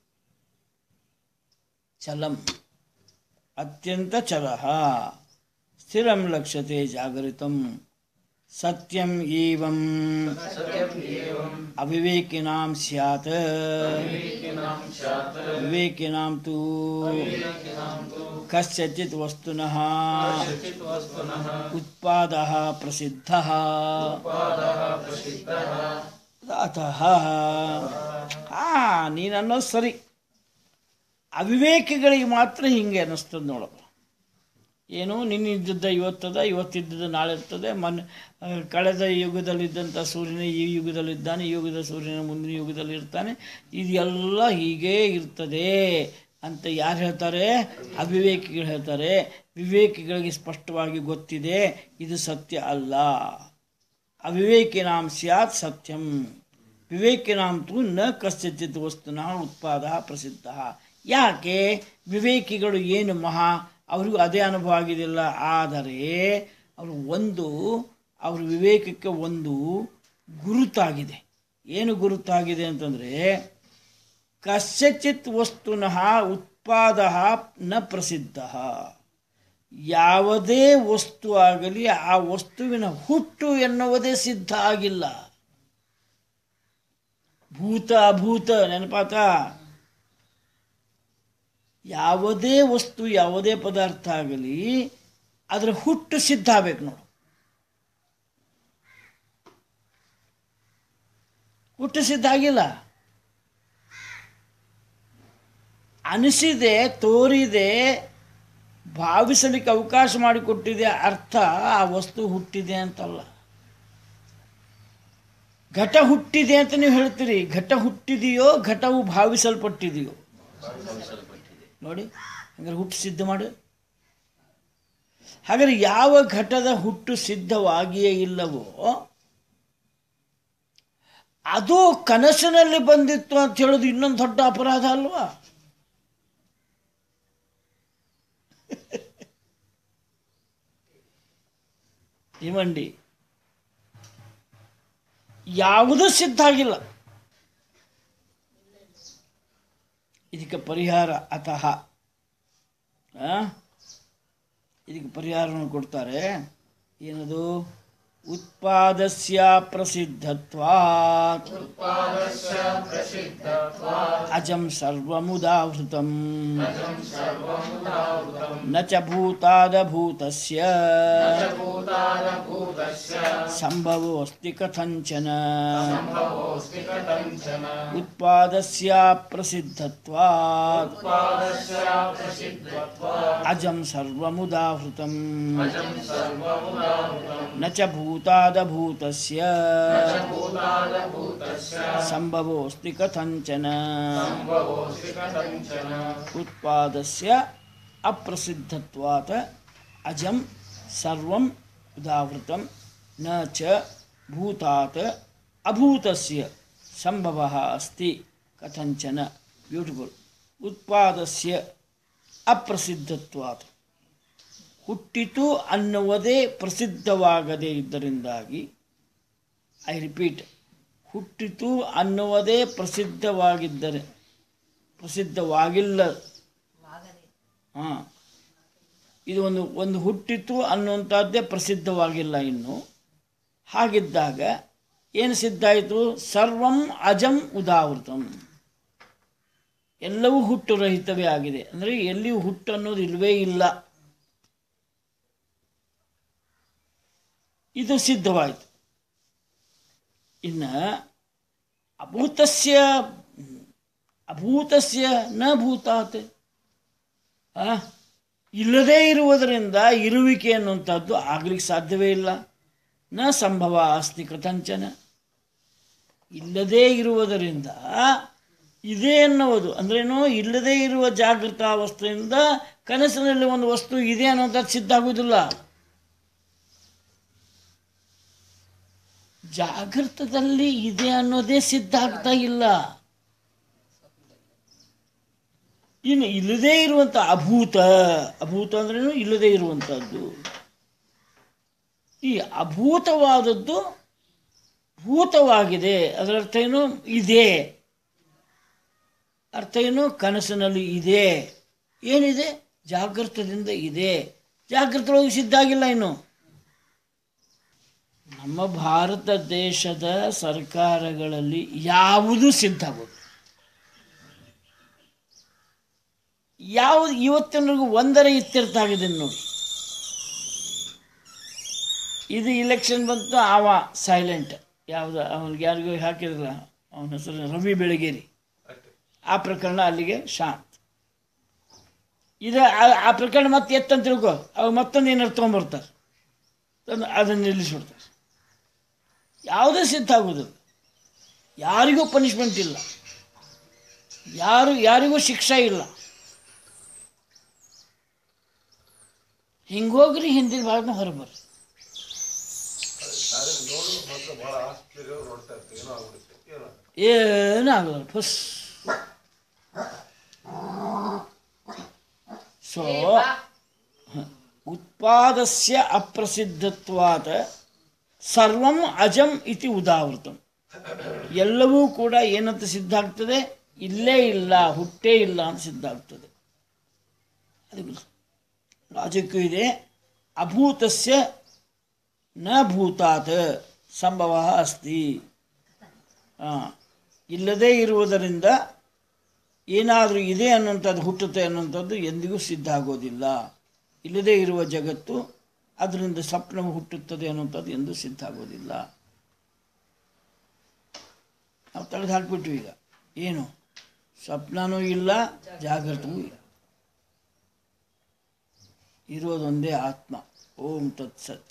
S1: ಚಲಂ ಅತ್ಯಂತ ಚಲಹ ಸ್ಥಿರಂ ಲಕ್ಷ್ಯತೆ ಜಾಗರಿತಂ ಸತ್ಯಂ ಏವಂ ಅವಿವೇಕಿನಾಂ ಸ್ಯಾತ್ ವಿವೇಕಿನಾಂ ತು ಕಸ್ಯಚಿತ್ ವಸ್ತುನಃ ಉತ್ಪಾದಃ ಪ್ರಸಿದ್ಧಃ ಅತಃ ಹಾ ನೀನು ಅನ್ನೋದು ಸರಿ ಅವಿವೇಕಿಗಳಿಗೆ ಮಾತ್ರ ಹಿಂಗೆ ಅನ್ನಿಸ್ತದೆ ನೋಡಪ್ಪ ಏನು ನಿನ್ನಿದ್ದದ್ದ ಇವತ್ತದ ಇವತ್ತಿದ್ದದ್ದು ನಾಳೆ ಇರ್ತದೆ ಮನ್ ಆ, ಕಳೆದ ಯುಗದಲ್ಲಿದ್ದಂಥ ಸೂರ್ಯನ ಈ ಯುಗದಲ್ಲಿದ್ದಾನೆ ಈ ಯುಗದ ಸೂರ್ಯನ ಮುಂದಿನ ಯುಗದಲ್ಲಿ ಇರ್ತಾನೆ ಇದೆಲ್ಲ ಹೀಗೇ ಇರ್ತದೆ ಅಂತ ಯಾರು ಹೇಳ್ತಾರೆ ಅವಿವೇಕಿಗಳು ಹೇಳ್ತಾರೆ ವಿವೇಕಿಗಳಿಗೆ ಸ್ಪಷ್ಟವಾಗಿ ಗೊತ್ತಿದೆ ಇದು ಸತ್ಯ ಅಲ್ಲ ಅವಿವೇಕಿನಾಂ ಸ್ಯಾತ್ ಸತ್ಯಂ ವಿವೇಕಿನಾಂತೂ ನ ಕಸ್ಯಚಿತ್ ವಸ್ತುನಃ ಉತ್ಪಾದ ಪ್ರಸಿದ್ಧ ಯಾಕೆ ವಿವೇಕಿಗಳು ಏನು ಮಹಾ ಅವ್ರಿಗೂ ಅದೇ ಅನುಭವ ಆಗಿದಿಲ್ಲ ಆದರೆ ಅವರು ಒಂದು ಅವ್ರ ವಿವೇಕಕ್ಕೆ ಒಂದು ಗುರುತಾಗಿದೆ ಏನು ಗುರುತಾಗಿದೆ ಅಂತಂದರೆ ಕಸ್ಯಚಿತ್ ವಸ್ತುನಃ ಉತ್ಪಾದ ನ ಪ್ರಸಿದ್ಧ ಯಾವುದೇ ವಸ್ತು ಆಗಲಿ ಆ ವಸ್ತುವಿನ ಹುಟ್ಟು ಎನ್ನುವುದೇ ಸಿದ್ಧ ಆಗಿಲ್ಲ ಭೂತ ಅಭೂತ ನೆನಪಾತ ಯಾವುದೇ ವಸ್ತು ಯಾವುದೇ ಪದಾರ್ಥ ಆಗಲಿ ಅದರ ಹುಟ್ಟು ಸಿದ್ಧ ಆಗ್ಬೇಕು ನೋಡು ಹುಟ್ಟು ಸಿದ್ಧ ಆಗಿಲ್ಲ ಅನಿಸಿದೆ ತೋರಿದೆ ಭಾವಿಸಲಿಕ್ಕೆ ಅವಕಾಶ ಮಾಡಿಕೊಟ್ಟಿದೆ ಅರ್ಥ ಆ ವಸ್ತು ಹುಟ್ಟಿದೆ ಅಂತಲ್ಲ ಘಟ ಹುಟ್ಟಿದೆ ಅಂತ ನೀವು ಹೇಳ್ತೀರಿ ಘಟ ಹುಟ್ಟಿದೆಯೋ ಘಟವು ಭಾವಿಸಲ್ಪಟ್ಟಿದೆಯೋ ನೋಡಿ ಹಾಗಾದ್ರೆ ಹುಟ್ಟು ಸಿದ್ಧ ಮಾಡು ಹಾಗಾದ್ರೆ ಯಾವ ಘಟದ ಹುಟ್ಟು ಸಿದ್ಧವಾಗಿಯೇ ಇಲ್ಲವೋ ಅದು ಕನಸಿನಲ್ಲಿ ಬಂದಿತ್ತು ಅಂತ ಹೇಳೋದು ಇನ್ನೊಂದು ದೊಡ್ಡ ಅಪರಾಧ ಅಲ್ವಾ ಹಿಮಂಡಿ ಯಾವುದೂ ಸಿದ್ಧ ಆಗಿಲ್ಲ ಇದಕ್ಕೆ ಪರಿಹಾರ ಅತಃ ಆ? ಇದಕ್ಕೆ ಪರಿಹಾರವನ್ನು ಕೊಡ್ತಾರೆ ಏನದು ಉತ್ಪಾದಸ್ಯ ಪ್ರಸಿದ್ಧತ್ವಾತ್ ಅಜಂ ಸರ್ವಮುದಾವೃತಂ ನ ಚ ಭೂತಾದಭೂತಸ್ಯ ಸಂಭವೋऽಸ್ತಿ ಕಥಂಚನ ಉತ್ಪಾದಸ್ಯ ಪ್ರಸಿದ್ಧತ್ವಾತ್ ಅಜಂ ಸರ್ವಮುದಾವೃತಂ ನ ಚ ಭೂತಾದಭೂತಸ್ಯ ಸಂಭವೋऽಸ್ತಿ ಕಥಂಚನ ಉತ್ಪಾದಸ್ಯ ಅಪ್ರಸಿದ್ಧತ್ವಾತ್ ಅಜಂ ಸರ್ವಂ ಉದಾವೃತಂ ನ ಚ ಭೂತಾತ್ ಅಭೂತಸ್ಯ ಸಂಭವಃ ಅಸ್ತಿ ಕಥಂಚನ ಬ್ಯೂಟಿಫುಲ್ ಉತ್ಪಾದಸ್ಯ ಅಪ್ರಸಿದ್ಧತ್ವಾತ್ ಹುಟ್ಟಿತು ಅನ್ನುವುದೇ ಪ್ರಸಿದ್ಧವಾಗದೇ ಇದ್ದರಿಂದಾಗಿ ಐ ರಿಪೀಟ್ ಹುಟ್ಟಿತು ಅನ್ನುವುದೇ ಪ್ರಸಿದ್ಧವಾಗಿದ್ದರೆ ಪ್ರಸಿದ್ಧವಾಗಿಲ್ಲ
S3: ಆಗದೆ
S1: ಹಾಂ ಇದು ಒಂದು ಒಂದು ಹುಟ್ಟಿತು ಅನ್ನುವಂಥದ್ದೇ ಪ್ರಸಿದ್ಧವಾಗಿಲ್ಲ ಇನ್ನು ಹಾಗಿದ್ದಾಗ ಏನು ಸಿದ್ಧ ಆಯಿತು ಸರ್ವಂ ಅಜಂ ಉದಾವೃತಂ ಎಲ್ಲವೂ ಹುಟ್ಟು ರಹಿತವೇ ಆಗಿದೆ ಅಂದರೆ ಎಲ್ಲಿಯೂ ಹುಟ್ಟು ಅನ್ನೋದು ಇಲ್ಲವೇ ಇಲ್ಲ ಇದು ಸಿದ್ಧವಾಯಿತು ಇನ್ನು ಅಭೂತಸ್ಯ ಅಭೂತಸ್ಯ ನ ಭೂತಾತ್ ಆ? ಇಲ್ಲದೇ ಇರುವುದರಿಂದ ಇರುವಿಕೆ ಅನ್ನುವಂಥದ್ದು ಆಗ್ಲಿಕ್ಕೆ ಸಾಧ್ಯವೇ ಇಲ್ಲ ನ ಸಂಭವ ಅಸ್ತಿ ಕಥಂಚನ ಇಲ್ಲದೇ ಇರುವುದರಿಂದ ಇದೆ ಎನ್ನುವುದು ಅಂದ್ರೇನು ಇಲ್ಲದೇ ಇರುವ ಜಾಗೃತ ಅವಸ್ಥೆಯಿಂದ ಕನಸಿನಲ್ಲಿ ಒಂದು ವಸ್ತು ಇದೆ ಅನ್ನೋಂಥದ್ದು ಸಿದ್ಧ ಆಗುವುದಿಲ್ಲ ಜಾಗೃತದಲ್ಲಿ ಇದೆ ಅನ್ನೋದೇ ಸಿದ್ಧ ಆಗ್ತಾ ಇಲ್ಲ ಇನ್ನು ಇಲ್ಲದೇ ಇರುವಂಥ ಅಭೂತ ಅಭೂತ ಅಂದ್ರೇನು ಇಲ್ಲದೇ ಇರುವಂಥದ್ದು ಈ ಅಭೂತವಾದದ್ದು ಭೂತವಾಗಿದೆ ಅದರ ಅರ್ಥ ಏನು ಇದೆ ಅರ್ಥ ಏನು ಕನಸಿನಲ್ಲಿ ಇದೆ ಏನಿದೆ ಜಾಗೃತದಿಂದ ಇದೆ ಜಾಗೃತವಾಗಿ ಸಿದ್ಧ ಆಗಿಲ್ಲ ಇನ್ನು ನಮ್ಮ ಭಾರತ ದೇಶದ ಸರ್ಕಾರಗಳಲ್ಲಿ ಯಾವುದು ಸಿದ್ಧ ಆಗೋದು ಯಾವುದು ಇವತ್ತಿನವರೆಗೂ ಒಂದರ ಇತ್ಯರ್ಥ ಆಗಿದೆ ನೋಡಿ ಇದು ಇಲೆಕ್ಷನ್ ಬಂತು ಆವ ಸೈಲೆಂಟ್ ಯಾವುದು ಅವನಿಗೆ ಯಾರಿಗೂ ಹಾಕಿರಲ್ಲ ಅವನ ಹೆಸರು ರವಿ ಬೆಳಗೇರಿ ಆ ಪ್ರಕರಣ ಅಲ್ಲಿಗೆ ಶಾಂತ್ ಇದು ಆ- ಆ ಪ್ರಕರಣ ಮತ್ತೆ ಎತ್ತಂತ ತಿಳ್ಕೊ ಅವಾಗ ಮತ್ತೊಂದು ಏನಾರು ತೊಗೊಂಬರ್ತಾರೆ ತಂದು ಅದನ್ನು ನಿಲ್ಲಿಸ್ಬಿಡ್ತಾರೆ ಯಾವುದೇ ಸಿದ್ಧ ಆಗೋದಿಲ್ಲ ಯಾರಿಗೂ ಪನಿಷ್ಮೆಂಟ್ ಇಲ್ಲ ಯಾರು ಯಾರಿಗೂ ಶಿಕ್ಷೆ ಇಲ್ಲ ಹಿಂಗೋಗ್ರಿ ಹಿಂದಿನ ಭಾಗನ ಹೊರಬರ್ರಿ
S4: ನೋಡೋದು ಮಾತ್ರ ಭಾಳ ಆಶ್ಚರ್ಯ ನೋಡ್ತಾ ಇರ್ತೀವಿ ಏನೋ ಆಗ್ಬಿಡುತ್ತೆ ಏನೋ
S1: ಏನೂ ಆಗಲ್ಲ ಫಸ್ ಸೊ ಉತ್ಪಾದಸ್ಯ ಅಪ್ರಸಿದ್ಧತ್ವಾತ್ ಸರ್ವಂ ಅಜಂ ಇತಿ ಉದಾವೃತಂ ಎಲ್ಲವೂ ಕೂಡ ಏನಂತ ಸಿದ್ಧ ಆಗ್ತದೆ ಇಲ್ಲೇ ಇಲ್ಲ ಹುಟ್ಟೇ ಇಲ್ಲ ಅಂತ ಸಿದ್ಧ ಆಗ್ತದೆ ಅದು ಲಾಜಿಕ್ಕು ಇದೆ ಅಭೂತಸ್ಯ ನ ಭೂತಾತ್ ಸಂಭವ ಅಸ್ತಿ ಆ, ಇಲ್ಲದೇ ಇರುವುದರಿಂದ ಏನಾದರೂ ಇದೆ ಅನ್ನುವಂಥದ್ದು ಹುಟ್ಟುತ್ತೆ ಅನ್ನುವಂಥದ್ದು ಎಂದಿಗೂ ಸಿದ್ಧ ಆಗೋದಿಲ್ಲ ಇಲ್ಲದೇ ಇರುವ ಜಗತ್ತು ಅದರಿಂದ ಸ್ವಪ್ನವು ಹುಟ್ಟುತ್ತದೆ ಅನ್ನುವಂಥದ್ದು ಎಂದೂ ಸಿದ್ಧ ಆಗೋದಿಲ್ಲ ನಾವು ತೆಗೆದು ಹಾಕ್ಬಿಟ್ವಿ ಈಗ ಏನು ಸ್ವಪ್ನನೂ ಇಲ್ಲ ಜಾಗೃತವೂ ಇಲ್ಲ ಇರೋದೊಂದೇ ಆತ್ಮ ಓಂ ತತ್ಸತ್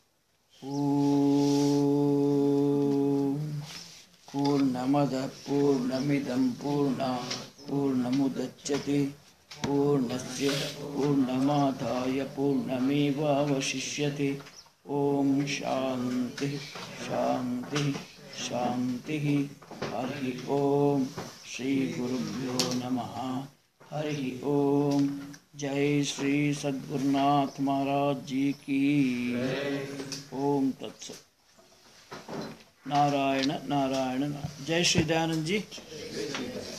S1: ಓಂ ಪೂರ್ಣಮದ ಪೂರ್ಣಮಿದಂ ಪೂರ್ಣ ಪೂರ್ಣಮುದಚ್ಯತೆ ಪೂರ್ಣಸ್ಯ ಪೂರ್ಣಮಾದಾಯ ಪೂರ್ಣಮೇವಾವಶಿಷ್ಯತೆ ಓಂ ಶಾಂತಿ ಶಾಂತಿ ಶಾಂತಿ ಹರಿ ಓಂ ಶ್ರೀ ಗುರುಭ್ಯೋ ನಮಃ हरि ओम जय श्री सद्गुरुनाथ महाराज जी की ओम तत्सत नारायण नारायण नारायण। जय श्री दयानंद जी